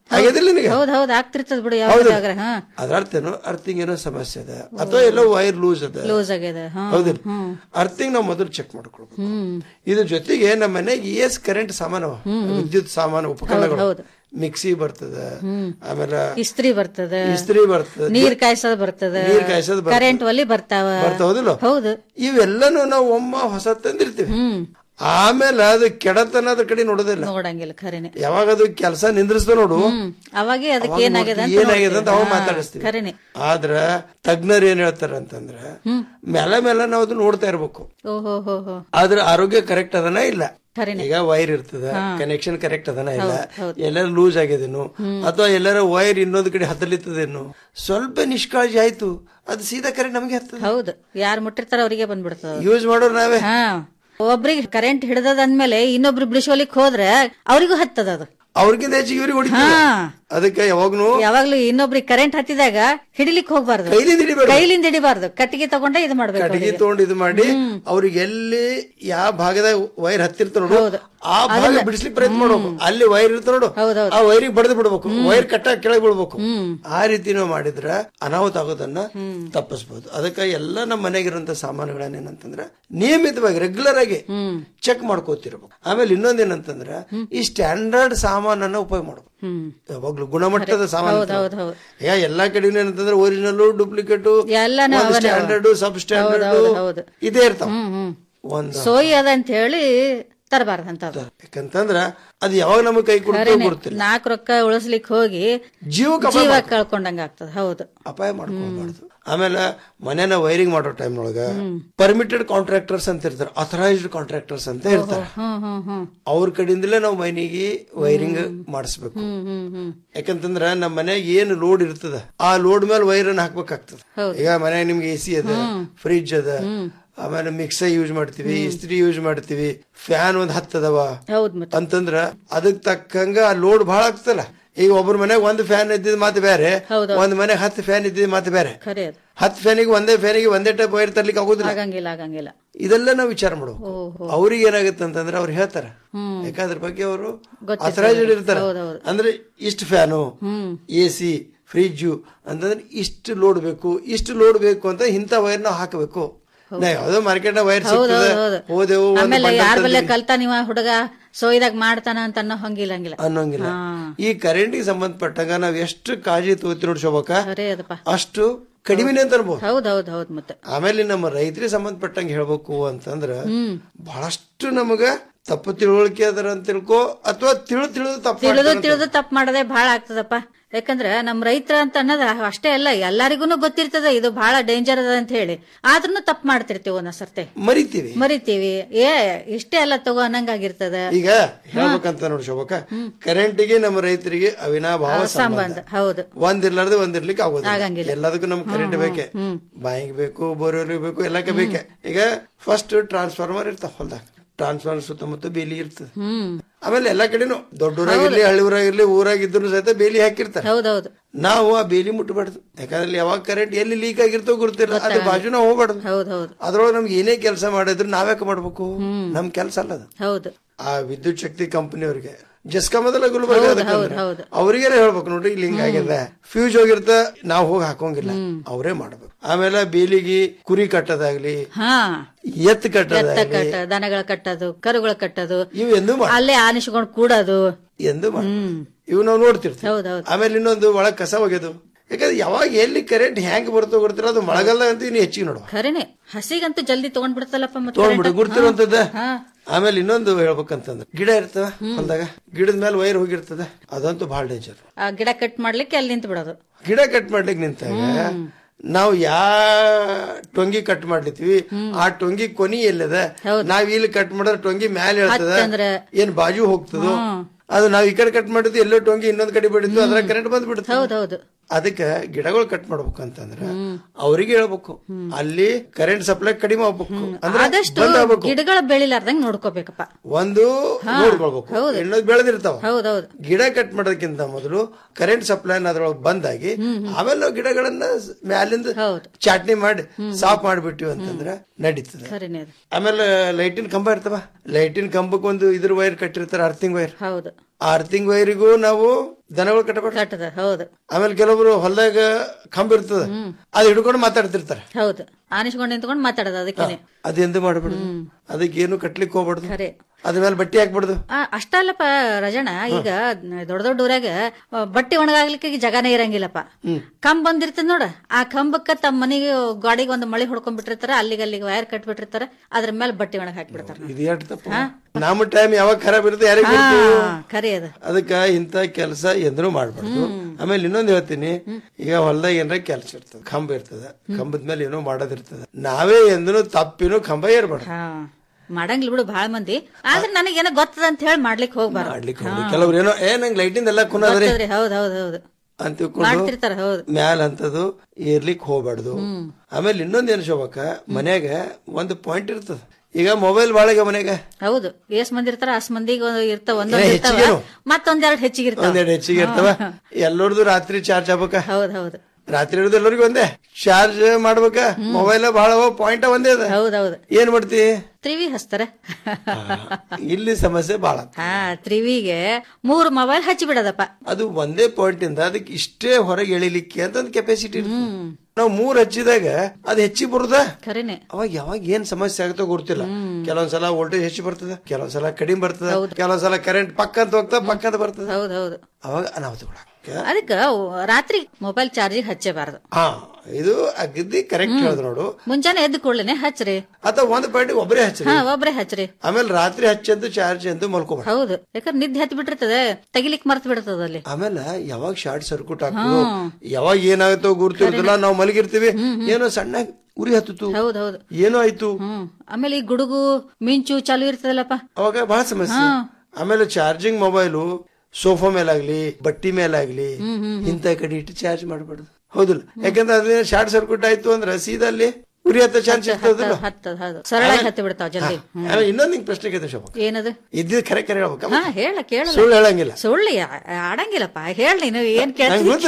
ಆಗಿದಿಲ್ಲ ನಿನಗೆ ಹೌದ್ ಹೌದ್ ಆಗ್ತಿರ್ತದ ಬಿಡು ಹೌದು. ಯಾವಾಗ ಹಾ ಅದ್ರ ಅರ್ಥ ಏನು ಅರ್ಥಿಂಗ್ ಏನೋ ಸಮಸ್ಯೆ ಅದ ಅಥವಾ ಎಲ್ಲೋ ವೈರ್ ಲೂಸ್ ಅದ ಲೂಸ್ ಆಗ್ಯದ ಹಾ ಹೌದಿಲ್ಲ ಹ್ಮ್ ಅರ್ಥಿಂಗ್ ನಾವು ಮೊದಲು ಚೆಕ್ ಮಾಡ್ಕೊಳ್ಬೇಕು ಹ್ಮ್ ಇದ್ರ ಜೊತೆಗೆ ನಮ್ಮ ಮನೆಗೆ ಎಸ್ ಕರೆಂಟ್ ಸಾಮಾನು ವಿದ್ಯುತ್ ಸಾಮಾನು ಉಪಕರಣಗಳು ಹೌದು. ಮಿಕ್ಸಿ ಬರ್ತದ ಹ್ಮ್. ಆಮೇಲೆ ಇಸ್ತ್ರಿ ಬರ್ತದ ಇಸ್ತ್ರಿ ಬರ್ತದ ನೀರ್ ಕಾಯ್ಸೋದ್ ಬರ್ತದ ನೀರ್ ಕಾಯ್ಸೋದ್ ಬರ್ತದ. ಕರೆಂಟ್ ಒಲಿ ಬರ್ತಾವ ಬರ್ತಾವದಿಲ್ಲ ಹೌದು ಇವೆಲ್ಲನೂ ನಾವು ಒಮ್ಮ ಹೊಸ ತಂದಿರ್ತೀವಿ ಆಮೇಲೆ ಅದು ಕೆಡತನ ಅದ್ರ ಕಡೆ ನೋಡೋದಿಲ್ಲ ನೋಡಂಗಿಲ್ಲ ಖರೇನೆ ಯಾವಾಗ ಅದು ಕೆಲಸ ನಿಂದ್ರಿಸ್ದ ನೋಡು ಹ್ಮ್ ಅವಾಗೆ ಅದಕ್ಕೆ ಅವಾಗ ಏನಾಗ್ಯದ ಅಂತ ಏನಾಗ್ಯದ ಅಂತ ಅವಾಗ ನೋಡ್ತೀವಿ. ಹಾ, ಮಾತಾಡಿಸ್ತೀವಿ ಖರೇನೆ ಆದ್ರ ತಜ್ಞರು ಏನ್ ಹೇಳ್ತಾರ ಅಂತಂದ್ರ ಮೇಲೆ ಮೇಲೆ ನಾವು ಅದು ನೋಡ್ತಾ ಇರ್ಬೇಕು ಓಹೋ ಹೋ ಹೋ ಆದ್ರ ಆರೋಗ್ಯ ಕರೆಕ್ಟ್ ಅದನ ಇಲ್ಲ ಖರೇನೆ ಈಗ ವೈರ್ ಇರ್ತದ ಹಾ. ಕನೆಕ್ಷನ್ ಕರೆಕ್ಟ್ ಅದನ ಇಲ್ಲ ಹೌದ್, ಹೌದ್. ಎಲ್ಲಾರ ಲೂಸ್ ಆಗಿದೇನು ಅಥವಾ ಎಲ್ಲಾರ ವೈರ್ ಇನ್ನೊಂದ್ ಕಡೆ ಹತ್ತಲಿತ್ತದೇನು ಸ್ವಲ್ಪ ನಿಷ್ಕಾಳಜಿ ಆಯ್ತು ಅದು ಸೀದಾ ಕರೆ ನಮಗೆ ಹತ್ತದ ಹೌದು ಯಾರು ಮುಟ್ಟಿರ್ತಾರ ಅವರಿಗೆ ಬಂದ್ಬಿಡ್ತದ ಯೂಸ್ ಮಾಡೋರು ನಾವೇ ಹಾ ಒಬ್ರಿಗೆ ಕರೆಂಟ್ ಹಿಡ್ದದ ಅಂದ್ಮೇಲೆ ಇನ್ನೊಬ್ರು ಬಿಡಿಸೋಲಿಕ್ ಹೋದ್ರೆ ಅವರಿಗೂ ಹತ್ತದ ಅದು ಅವ್ರಿಗಿಂತ ಹೆಚ್ಚಿಗೆ ಇವ್ರಿಗೆ ಹೊಡಿತದ ಹಾ. ಅದಕ್ಕೆ ಯಾವಾಗ್ನು ಯಾವಾಗ್ಲೂ ಇನ್ನೊಬ್ರಿಗೆ ಕರೆಂಟ್ ಹತ್ತಿದಾಗ ಹಿಡಿಲಿಕ್ ಹೋಗ್ಬಾರ್ದು ಕೈಲಿಂದ ಹಿಡಿಬಾರ್ದು. ಕೈಲಿಂದ ಹಿಡಿಬಾರ್ದು ಕಟ್ಟಿಗೆ ತಗೊಂಡೆ ಇದು ಮಾಡ್ಬೇಕು ಕಟ್ಟಿಗೆ ಅವ್ರಿಗೆ. ತಗೊಂಡು ಇದು ಮಾಡಿ ಅವ್ರಿಗೆ ಎಲ್ಲಿ ಯಾವ ಭಾಗದಾಗ ವೈರ್ ಹತ್ತಿರ್ತ ನೋಡು ಆ ಭಾಗ ಅದನ್ನ- ಬಿಡಿಸ್ಲಿಕ್ಕೆ ಪ್ರಯತ್ನ ಮಾಡ್ಬೇಕು ಅಲ್ಲಿ ವೈರ್ ಇರ್ತ ನೋಡು ಆ ವೈರಿಗೆ ಬಡದು ಬಿಡ್ಬೇಕು ವೈರ್ ಕಟ್ಟ ಕೆಳಗೆ ಬಿಡ್ಬೇಕು ಆ ರೀತಿ ನಾವು ಮಾಡಿದ್ರ ಅನಾಹುತ ಆಗೋದನ್ನ ತಪ್ಪಿಸ್ಬೋದು ಅದಕ್ಕೆ ಎಲ್ಲ ನಮ್ಮ ಮನೆಗಿರುವಂತ ಸಾಮಾನುಗಳನ್ನೇನಂತಂದ್ರ ನಿಯಮಿತವಾಗಿ ರೆಗ್ಯುಲರ್ ಆಗಿ ಚೆಕ್ ಮಾಡ್ಕೋತಿರ್ಬೇಕು ಆಮೇಲೆ ಇನ್ನೊಂದೇನಂತಂದ್ರ ಈ ಸ್ಟ್ಯಾಂಡರ್ಡ್ ಸಾಮಾನನ್ನ ಉಪಯೋಗ ಮಾಡ್ಬೇಕು ಹ್ಮ್ ಯಾವಾಗ್ಲೂ ಗುಣಮಟ್ಟದ ಸಾಮಾನು ಹೌದ್ ಹೌದ್ ಹೌದ್ ಈಗ ಎಲ್ಲಾ ಕಡೆನೂ ಏನಂತಂದ್ರೆ ಒರಿಜಿನಲ್ ಡೂಪ್ಲಿಕೇಟ್ ಎಲ್ಲಾನು ಅವನೇ ಅವ. ಸ್ಟ್ಯಾಂಡರ್ಡ್ ಸಬ್ ಸ್ಟ್ಯಾಂಡರ್ಡ್ ಹೌದ್ ಹೌದ್ ಹೌದ್. ಇದೇ ಇರ್ತಾವ ಹ್ಮ್ ಹ್ಮ್ ಒಂದ್ ಸೋಯಿ ಅದ ಅಂತ ಹೇಳಿ ತರಬಾರ್ದು ಅಂತ ಯಾಕಂತಂದ್ರ ಅದು ಯಾವಾಗ ನಮಗೆ ಕೈ ಕೊಡ್ತೋ ಗೊತ್ತಿಲ್ಲ ನಾಲ್ಕು ರೊಕ್ಕ ಉಳಿಸ್ಲಿಕ್ ಹೋಗಿ ಜೀವಕ್ಕೆ ಅಪಾಯ ಜೀವ ಮಾಡ್ತದೆ. ಕಳ್ಕೊಂಡಂಗ ಆಗ್ತದ ಹೌದು ಅಪಾಯ ಮಾಡ್ಕೊಳ್ಬಾರ್ದು ಆಮೇಲೆ ಮನೆನ ವೈರಿಂಗ್ ಮಾಡೋ ಟೈಮ್ ಒಳಗ ಪರ್ಮಿಟೆಡ್ ಕಾಂಟ್ರಾಕ್ಟರ್ಸ್ ಅಂತ ಇರ್ತಾರೆ ಅಥರೈಸ್ಡ್ ಕಾಂಟ್ರಾಕ್ಟರ್ಸ್ ಅಂತ ಇರ್ತಾರೆ ಹ್ಮ್ ಹ್ಮ್ ಹ್ಮ್ ಅವ್ರ ಕಡೆಯಿಂದಲೇ ನಾವು ಮನೆಗೆ ವೈರಿಂಗ್ ಮಾಡಿಸ್ಬೇಕು ಹ್ಮ್ ಹ್ಮ್ ಹ್ಮ್ ಯಾಕಂತಂದ್ರ ನಮ್ಮ ಮನೆಗೆ ಏನು ಲೋಡ್ ಇರ್ತದ ಆ ಲೋಡ್ ಮೇಲೆ ವೈರ್ ಅನ್ನ ಹಾಕ್ಬೇಕಾಗ್ತದ ಹೌದು. ಈಗ ಮನೆಯಾಗ ನಿಮ್ಗೆ ಎ ಸಿ ಅದ ಫ್ರಿಡ್ಜ್ ಅದ ಆಮೇಲೆ ಮಿಕ್ಸರ್ ಯೂಸ್ ಮಾಡ್ತೀವಿ ಇಸ್ತ್ರಿ ಯೂಸ್ ಮಾಡ್ತೀವಿ ಫ್ಯಾನ್ ಒಂದ್ ಹತ್ತದವ ಹೌದ್ ಮತ್ತೆ ಅಂತಂದ್ರ ಅದಕ್ ತಕ್ಕಂಗ ಆ ಲೋಡ್ ಬಹಳ ಆಗ್ತಲ್ಲ ಈಗ ಒಬ್ಬರ ಮನೆಗೆ ಒಂದು ಫ್ಯಾನ್ ಇದ್ದಿದ್ ಮಾತು ಬೇರೆ ಹೌದು. ಒಂದ್ ಮನೆಗೆ ಹತ್ತು ಫ್ಯಾನ್ ಇದ್ದಿದ್ ಮಾತು ಬೇರೆ ಖರೆ ಅದು ಹತ್ತು ಫ್ಯಾನಿಗೆ ಒಂದೇ ಫ್ಯಾನಿಗೆ ಒಂದೇ ಟೈಪ್ ವೈರ್ ತರ್ಲಿಕ್ಕೆ ಆಗೋದಿಲ್ಲ ಆಗಂಗಿಲ್ಲ ಆಗಂಗಿಲ್ಲ ಇದೆಲ್ಲ ನಾವು ವಿಚಾರ ಮಾಡ್ಬೇಕು ಓಹೋ ಅವ್ರಿಗೆ ಏನಾಗುತ್ತೆ ಅಂತಂದ್ರೆ ಅವ್ರು ಹೇಳ್ತಾರ ಹ್ಮ್. ಯಾಕಂದ್ರ ಬಗ್ಗೆ ಅವರು ಗೊತ್ತಿರ್ತದೆ. ಅಥರೈಸ್ಡ್ ಇರ್ತಾರ ಹೌದೌದು. ಅಂದ್ರೆ ಇಷ್ಟು ಫ್ಯಾನು ಹ್ಮ್ ಎ ಸಿ ಫ್ರಿಡ್ಜು ಅಂತಂದ್ರೆ ಇಷ್ಟು ಲೋಡ್ ಬೇಕು ಇಷ್ಟು ಲೋಡ್ ಬೇಕು ಅಂತ ಇಂಥ ವೈರ್ ನಾವು ಹಾಕಬೇಕು ನಾ ಯಾವ್ದೋ ಮಾರ್ಕೆಟ್ ನ ವೈರ್ ಹೌದ್ ಸಿಗ್ತದೆ ಹೌದ್ ಹೌದ್. ಹೋದೆವು ಒಂದು ಆಮೇಲೆ bundle ಯಾರ ಬಲ್ಲೆ ತಂದ್ವಿ ಕಲ್ತ ನೀವ ಹುಡುಗ ಸೋಯ್ದಾಗ ಮಾಡ್ತಾನ ಅಂತ ಅನ್ನೋ ಹಂಗಿಲ್ಲ ಹಂಗಿಲ್ಲ ಅನ್ನೋಂಗಿಲ್ಲ ಹಾ. ಈ ಕರೆಂಟಿಗೆ ಸಂಬಂಧಪಟ್ಟಂಗ ನಾವ್ ಎಷ್ಟು ಕಾಳಜಿ ತಗೋತೀವಿ ನೋಡಿ ಶೋಭಕ್ಕ ಖರೆ ಅದಪ್ಪ ಅಷ್ಟು ಕಡಿಮೆನೆ ಅಂತ ಅನ್ಬೋದು ಹೌದ್ ಹೌದ್ ಹೌದ್ ಮತ್ತೆ ಆಮೇಲೆ ನಮ್ಮ ರೈತರಿಗೆ ಸಂಬಂಧಪಟ್ಟಂಗೆ ಹೇಳ್ಬೇಕು ಅಂತಂದ್ರ ಹ್ಮ್ ಬಹಳಷ್ಟು ನಮಗ ತಪ್ಪು ತಿಳುವಳಿಕೆ ಅದರ ಅಂತ ತಿಳ್ಕೊ ಅಥವಾ ತಿಳು ತಿಳಿದು ತಪ್ಪು ತಿಳಿದು ಮಾಡ್ತಾರಂತ. ತಿಳಿದು ತಪ್ಪು ಮಾಡದೆ ಬಹಳ ಆಗ್ತದಪ್ಪ ಯಾಕಂದ್ರ ನಮ್ ರೈತರ ಅಂತ ಅನ್ನೋದ ಅಷ್ಟೇ ಅಲ್ಲ ಎಲ್ಲರಿಗೂ ಗೊತ್ತಿರ್ತದ ಇದು ಬಹಳ ಡೇಂಜರ್ ಅದ ಅಂತ ಹೇಳಿ ಆದ್ರೂ ತಪ್ಪು ಮಾಡ್ತಿರ್ತೀವಿ ಒಂದೊಂದ್ ಸರ್ತೆ ಮರಿತೀವಿ ಮರಿತೀವಿ ಏ ಇಷ್ಟೇ ಅಲ್ಲ ತಗೋ ಅನ್ನಂಗಾಗಿರ್ತದ ಈಗ ಹೇಳ್ಬೇಕಂತ ನೋಡಿ ಶೋಭಕ್ಕ ಕರೆಂಟಿಗೆ ನಮ್ಮ ರೈತರಿಗೆ ಅವಿನಾಭಾವ ಸಂಬಂಧ ಸಂಬಂಧ ಹೌದು ಒಂದಿರ್ಲಾರ್ದೆ ಒಂದಿರ್ಲಿಕ್ಕೆ ಆಗೋದಿಲ್ಲ ಆಗಂಗಿಲ್ಲ. ಎಲ್ಲದಕ್ಕೂ ನಮ್ಗೆ ಕರೆಂಟ್ ಬೇಕೆ ಬಾಯಿಗೆ ಬೇಕು ಬೋರ್ವೆಲ್ ಬೇಕು ಎಲ್ಲಕ್ಕೆ ಬೇಕೆ ಈಗ ಫಸ್ಟ್ ಟ್ರಾನ್ಸ್ಫಾರ್ಮರ್ ಇರ್ತಾವ ಹೊಲ್ದಾಗ ಟ್ರಾನ್ಸ್ಫಾರ್ಮರ್ ಸುತ್ತಮುತ್ತ ಬೇಲಿ ಇರ್ತದೆ ಹ್ಮ್ ಆಮೇಲೆ ಎಲ್ಲಾ ಕಡೆನು ದೊಡ್ಡೂರಾಗಿರ್ಲಿ ಹಳ್ಳಿ ಊರಾಗಿರ್ಲಿ ಊರಾಗಿದ್ರು ಸಹಿತ ಬೇಲಿ ಹಾಕಿರ್ತಾರೆ ಹೌದೌದು ನಾವು ಆ ಬೇಲಿ ಮುಟ್ಟಬಾರ್ದು ಯಾಕಂದ್ರೆ ಅಲ್ಲಿ ಯಾವಾಗ ಕರೆಂಟ್ ಎಲ್ಲಿ ಲೀಕ್ ಆಗಿರ್ತೋ ಗೊತ್ತಿಲ್ಲ ಅದು ಬಾಜು ನಾವು ಹೋಗ್ಬಾರ್ದು ಹೌದ್ ಹೌದು ಅದ್ರೊಳಗೆ ನಮ್ಗೆ ಏನೇ ಕೆಲಸ ಮಾಡಿದ್ರು ನಾವ್ಯಾಕೆ ಮಾಡ್ಬೇಕು ನಮ್ ಕೆಲಸ ಅಲ್ಲ ಅದು ಹೌದು ಆ ವಿದ್ಯುತ್ ಶಕ್ತಿ ಕಂಪನಿಯವ್ರಿಗೆ ಜಸ್ಕಾಮ್ ಅದಲ್ಲ ಗುಲ್ಬರ್ಗ ಹೌದು, ಅದಕ್ಕಂದ್ರೆ. ಹೌದು, ಹೌದು. ಅವ್ರಿಗೇನೆ ಹೇಳ್ಬೇಕು ನೋಡ್ರಿ ಇಲ್ಲಿ ಹಿಂಗಾಗಿದೆ ಫ್ಯೂಸ್ ಹೋಗಿರ್ತ ನಾವ್ ಹೋಗಿ ಹಾಕೋಂಗಿಲ್ಲ ಅವರೇ ಮಾಡ್ಬೇಕು ಆಮೇಲೆ ಬೇಲಿಗೆ ಕುರಿ ಕಟ್ಟೋದಾಗ್ಲಿ ಹಾ ಎತ್ತು ಎತ್ತ ಕಟ್ಟೋದಾಗ್ಲಿ ಕಟ್ಟ ದನಗಳ ಕಟ್ಟೋದು ಕರುಗಳ ಕಟ್ಟೋದು ಇವು ಎಂದೂ ಮಾಡ ಅಲ್ಲೇ ಆನಿಸ್ಕೊಂಡ್ ಕೂಡೋದು ಎಂದು ಮಾಡ ಇವು ನಾವು ನೋಡ್ತಿರ್ತೀವಿ ಹೌದೌದು ಆಮೇಲೆ ಇನ್ನೊಂದು ಒಳಗ್ ಕಸ ಒಗೆದು ಯಾಕಂದ್ರೆ ಯಾವಾಗ ಎಲ್ಲಿ ಕರೆಂಟ್ ಹೆಂಗ್ ಬರ್ತೋ ಗೊತ್ತಿಲ್ಲ ಅದು ಮಳೆಗಾಲ ಅಂತ ಇನ್ನು ಹೆಚ್ಚಿಗೆ ನೋಡುವ ಖರೇನೆ ಹಸಿಗಂತೂ ಜಲ್ದಿ ತಗೊಂಡ್ ಬಿಡ್ತಲ್ಲಪ್ಪ ಮತ್ತೆ ತಗೊಂಡ್ಬಿಡು current. ಗುರ್ತಿರುವಂತದ್ದ ಹಾ. ಆಮೇಲೆ ಇನ್ನೊಂದು ಹೇಳ್ಬೇಕಂತಂದ್ರೆ ಗಿಡ ಇರ್ತದ ಹೊಲ್ದಾಗ ಗಿಡದ ಮೇಲೆ ವೈರ್ ಹೋಗಿರ್ತದ ಅದಂತೂ ಬಹಳ ಡೇಂಜರ್ ಆ ಗಿಡ ಕಟ್ ಮಾಡ್ಲಿಕ್ಕೆ ಅಲ್ಲಿ ನಿಂತು ಬಿಡೋದು ಗಿಡ ಕಟ್ ಮಾಡ್ಲಿಕ್ಕೆ ನಿಂತಾಗ ನಾವು ಯಾ ಟೊಂಗಿ ಕಟ್ ಮಾಡ್ಲಿತ್ವಿ ಆ ಟೊಂಗಿ ಕೊನಿ ಎಲ್ಲದ ನಾವ್ ಇಲ್ಲಿ ಕಟ್ ಮಾಡಿದ್ರೆ ಟೊಂಗಿ ಮ್ಯಾಲ ಹೇಳ್ತದ ಹತ್ತಂದ್ರೆ- ಏನ್ ಬಾಜು ಹೋಗ್ತದೋ ಅದು ನಾವ್ ಈ ಕಡೆ ಕಟ್ ಮಾಡಿದ್ವಿ ಎಲ್ಲೋ ಟೊಂಗಿ ಇನ್ನೊಂದ್ ಕಡೆ ಬಿಡಿದ್ವಿ ಅದ್ರ ಕರೆಂಟ್ ಬಂದ್ಬಿಡುತ್ತೆ ಹೌದೌದು ಅದಕ್ಕೆ ಗಿಡಗಳು ಕಟ್ ಮಾಡ್ಬೇಕು ಅಂತಂದ್ರ ಅವ್ರಿಗೆ ಹೇಳ್ಬೇಕು ಅಲ್ಲಿ ಕರೆಂಟ್ ಸಪ್ಲೈ ಕಡಿಮೆ ಆಗ್ಬೇಕು ಅಂದ್ರೆ ಆದಷ್ಟು ಬಂದ್ ಆಗ್ಬೇಕು ಗಿಡಗಳ ಬೆಳಿಲಾರ್ದಂಗ್ ನೋಡ್ಕೋಬೇಕಪ್ಪ ಒಂದು ಹಾ, ನೋಡ್ಕೊಳ್ಬೇಕು ಹೌದು. ಇನ್ನೊಂದು ಬೆಳೆದಿರ್ತಾವ ಹೌದೌದು ಗಿಡ ಕಟ್ ಮಾಡೋದಕ್ಕಿಂತ ಮೊದಲು ಕರೆಂಟ್ ಸಪ್ಲೈ ಅದ್ರೊಳಗೆ ಬಂದಾಗಿ ಆಮೇಲೆ ನಾವು ಗಿಡಗಳನ್ನ ಸ್- ಮ್ಯಾಲಿಂದ ಚಾಟ್ನಿ ಮಾಡಿ ಸಾಫ್ ಮಾಡಿಬಿಟ್ಟಿವಿ ಅಂತಂದ್ರೆ ನಡೀತದೆ ಖರೇನೆ ಅದು ಆಮೇಲೆ ಲೈಟಿನ ಕಂಬ ಇರ್ತವ ಲೈಟಿನ ಕಂಬಕ್ಕೆ ಒಂದು ಇದ್ರ ವೈರ್ ಕಟ್ಟಿರ್ತಾರೆ ಅರ್ಥಿಂಗ್ ವೈರ್ ಹೌದು ಆರ್ ತಿಂಗ್ ವೈರಿಗೂ ನಾವು ದನಗಳು ಕಟ್ಟಬಾರ್ದು ಕಟ್ಟದ ಹೌದು ಆಮೇಲೆ ಕೆಲವೊಬ್ರು ಹೊಲದಾಗ ಕಂಬ ಇರ್ತದ ಅದ್ ಹಿಡ್ಕೊಂಡು ಮಾತಾಡ್ತಿರ್ತಾರೆ ಹೌದು ಆನಿಸ್ಕೊಂಡು ನಿಂತ್ಕೊಂಡು ಮಾತಾಡೋದು ಅದಕ್ಕೇನೆ ಅದೆಂದು ಮಾಡಬಾರ್ದು ಅದಕ್ಕೆ ಏನು ಕಟ್ಲಿಕ್ಕೆ ಹೋಗ್ಬಾರ್ದು ಖರೆ ಅದ್ರ ಮೇಲೆ ಬಟ್ಟೆ ಹಾಕ್ಬಾರ್ದು ಆ, ಅಷ್ಟಲ್ಲಪ್ಪ ರಜಣ ಈಗ ದೊಡ್ಡ ದೊಡ್ಡ ಊರಾಗ ಆ, ಬಟ್ಟೆ ಒಣಗಾಗ್ಲಿಕ್ಕೆ ಈಗ ಜಗನೇ ಇರಂಗಿಲ್ಲಪ್ಪ ಕಂಬ ಬಂದಿರ್ತದ ನೋಡ ಆ ಕಂಬಕ್ಕ ತಮ್ಮ ಮನೆಗೆ ಗಾಡಿಗೆ ಒಂದು ಮಳಿ ಹೊಡ್ಕೊಂಡ್ಬಿಟ್ಟಿರ್ತಾರ ಅಲ್ಲಿಗೆ ಅಲ್ಲಿಗೆ ವೈರ್ ಕಟ್ಬಿಟ್ಟಿರ್ತಾರ ಅದ್ರ ಮೇಲೆ ಬಟ್ಟೆ ಒಣಗ ಹಾಕ್ಬಿಡ್ತಾರ ಇದು ಎಷ್ಟು ತಪ್ಪು ನಮ್ಮ ಟೈಮ್ ಯಾವಾಗ ಖರಾಬ್ ಇರುತ್ತೆ ಯಾರಿಗೂ ಹಾ, ಗೊತ್ತು ಖರೆ ಅದ ಅದಕ್ಕ ಇಂತ ಕೆಲಸ ಎಂದ್ರೂ ಮಾಡ್ಬಾರ್ದು ಆಮೇಲೆ ಇನ್ನೊಂದ್ ಹೇಳ್ತೀನಿ ಈಗ ಹೊಲದಾಗ ಏನಾರ ಕೆಲಸ ಇರ್ತದ ಕಂಬ ಇರ್ತದ ಕಂಬದ ಮೇಲೆ ಏನೋ ಮಾಡೋದಿರ್ತದ ನಾವೇ ಎಂದನು ತಪ್ಪಿನೂ ಕಂಬ ಏರ್ಬಾರ್ದು ಹಾ ಮಾಡಂಗಿಲ್ಲ ಬಿಡು ಬಾಳ ಮಂದಿ ಆದ್ರೆ ನನಗೇನೋ ಗೊತ್ತದ ಅಂತ ಹೇಳಿ ಮಾಡ್ಲಿಕ್ಕೆ ಹೋಗ್ಬಾರ್ದು ಮಾಡ್ಲಿಕ್ಕೆ ಹೋಗ್ಲಿ. ಕೆಲವ್ರು ಏನೋ ಏ ನಂಗೆ ಲೈಟಿಂದ ಎಲ್ಲ ಕುನದ್ರಿ ಗೊತ್ತದ್ರಿ ಹೌದ್ ಹೌದ್ ಹೌದು ಅಂತ ತಿಳ್ಕೊಂಡು ಮಾಡ್ತಿರ್ತಾರ ಹೌದು ಮ್ಯಾಲ ಅಂತದು ಏರ್ಲಿಕ್ ಹೋಗ್ಬಾರ್ದು ಆಮೇಲೆ ಇನ್ನೊಂದೇನು ಶೋಭಕ್ಕ ಮನ್ಯಾಗ ಒಂದು ಪಾಯಿಂಟ್ ಇರ್ತದ ಈಗ ಮೊಬೈಲ್ ಬಾಳಗ ಮನ್ಯಾಗ ಹೌದು ಎಷ್ಟ್ ಮಂದಿ ಇರ್ತಾರ ಅಷ್ಟ್ ಮಂದಿಗೆ ಒಂದು ಇರ್ತಾವ ಒಂದೊಂದ್ ಏ, ಇರ್ತಾವ ಹೆಚ್ಚಿಗೇನು? ಮತ್ತೊಂದೆರಡು ಹೆಚ್ಚಿಗೆ ಇರ್ತಾವ ಒಂದೆರಡು ಹೆಚ್ಚಿಗೆ ಇರ್ತವ ಎಲ್ಲರದು ರಾತ್ರಿ ಚಾರ್ಜ್ ಆಗ್ಬೇಕ ಹೌದ್ ಹೌದು ರಾತ್ರಿ ಇರೋದು ಎಲ್ಲರಿಗೂ ಒಂದೇ ಚಾರ್ಜ್ ಮಾಡ್ಬೇಕ ಮೊಬೈಲ್ ಬಹಳ ಪಾಯಿಂಟ್ ಒಂದೇ ಅದ ಹೌದೌದು ಏನ್ ಮಾಡ್ತಿ ತ್ರಿವಿ ಹಚ್ತಾರ ಇಲ್ಲಿ ಸಮಸ್ಯೆ ಬಹಳ ಹಾ ತ್ರಿವಿಗೆ ಮೂರು ಮೊಬೈಲ್ ಹಚ್ಚಿ ಬಿಡದಪ್ಪ ಅದು ಒಂದೇ ಪಾಯಿಂಟ್ ಇಂದ ಅದಕ್ಕೆ ಇಷ್ಟೇ ಹೊರಗೆ ಎಳಿಲಿಕ್ಕೆ ಅಂತ ಒಂದು ಕೆಪಾಸಿಟಿ ನಾವು ಮೂರ್ ಹಚ್ಚಿದಾಗ ಅದು ಹೆಚ್ಚಿ ಬರುದ ಖರೇನೆ ಅವಾಗ ಯಾವಾಗ ಏನ್ ಸಮಸ್ಯೆ ಆಗುತ್ತೋ ಗೊತ್ತಿಲ್ಲ ಕೆಲವೊಂದ್ಸಲ ವೋಲ್ಟೇಜ್ ಹೆಚ್ಚು ಬರ್ತದ ಕೆಲವೊಂದ್ಸಲ ಕಡಿಮೆ ಬರ್ತದ ಕೆಲವೊಂದ್ಸಲ ಕರೆಂಟ್ ಪಕ್ಕ ಅಂತ ಹೋಗ್ತದ ಪಕ್ಕದ ಬರ್ತದ ಹೌದ್ ಹೌದು ಅವಾಗ ಅನಾಹುತಗಳು ಅದಕ್ಕ ರಾತ್ರಿ ಮೊಬೈಲ್ ಚಾರ್ಜಿಗೆ ಹಚ್ಚಬಾರ್ದು ಹಾ ಇದು ಅಗದಿ ಕರೆಕ್ಟ್ ಹೇಳ್ದು ನೋಡು ಮುಂಜಾನೆ ಎದ್ದು ಕೂಡ್ಲೇನೆ ಹಚ್ರಿ ಅಥವಾ ಒಂದ್ ಪಾಯಿಂಟ್ ಒಬ್ಬರೇ ಹಚ್ಚ್ರಿ ಹಾ ಒಬ್ರೇ ಹಚ್ರಿ ಆಮೇಲೆ ರಾತ್ರಿ ಹಚ್ಚಂದು ಚಾರ್ಜ್ ಎಂದು ಮಲ್ಕೋಬೇಡ ಹೌದು ಯಾಕಂದ್ರೆ ನಿದ್ದೆ ಹತ್ತಿ ಬಿಟ್ಟಿರ್ತದೆ ತೆಗಿಲಿಕ್ ಮರ್ತ್ ಬಿಡ್ತದ ಅಲ್ಲಿ ಆಮೇಲೆ ಯಾವಾಗ ಶಾರ್ಟ್ ಸರ್ಕ್ಯೂಟ್ ಆಗ್ತದೋ ಯಾವಾಗ ಏನಾಗುತ್ತೋ ಗುರ್ತಿರುತ್ತಲ್ಲ ನಾವು ಮಲಗಿರ್ತೀವಿ ಏನೋ ಸಣ್ಣ ಉರಿ ಹತ್ತಿತು ಹೌದ್ ಹೌದು ಏನೋ ಆಯ್ತು ಹ್ಮ್ ಆಮೇಲೆ ಈ ಗುಡುಗು ಮಿಂಚು ಚಾಲು ಇರ್ತದಲ್ಲಪ್ಪ ಅವಾಗ ಬಹಳ ಸಮಸ್ಯೆ ಆಮೇಲೆ ಚಾರ್ಜಿಂಗ್ ಮೊಬೈಲು ಸೋಫಾ ಮೇಲಾಗ್ಲಿ ಬಟ್ಟಿ ಮೇಲಾಗ್ಲಿ ಇಂತ ಕಡೆ ಇಟ್ಟು ಚಾರ್ಜ್ ಮಾಡಬಾರ್ದು ಹೌದಿಲ್ಲ ಯಾಕಂದ್ರೆ ಅದ್ರಿಂದ ಶಾರ್ಟ್ ಸರ್ಕ್ಯೂಟ್ ಆಯ್ತು ಅಂದ್ರೆ ಸೀದಾ ಅಲ್ಲಿ ಉರಿ ಹತ್ತ ಚಾನ್ಸ್ ಇರ್ತದಲ್ಲ ಹತ್ತದ ಹೌದು ಸರಳ ಹತ್ತಿ ಬಿಡ್ತಾವ ಜಲ್ದಿ ಹ್ಮ್. ಆಮೇಲೆ ಇನ್ನೊಂದ್ ನಿಂಗೆ ಪ್ರಶ್ನೆ ಕೇಳ್ತೀನಿ ಶೋಭಾ ಏನದು ಇದ್ದಿದ್ ಕರೆ ಕರೆ ಹೇಳ್ಬೇಕ ಹಾ ಹೇಳ ಕೇಳ ಸುಳ್ಳು ಹೇಳಂಗಿಲ್ಲ ಸುಳ್ಳು ಯಾ- ಆಡಂಗಿಲ್ಲಪ್ಪ ಹೇಳ ನೀನು ಏನ್ ನಂಗ್ ಗೊತ್ತು,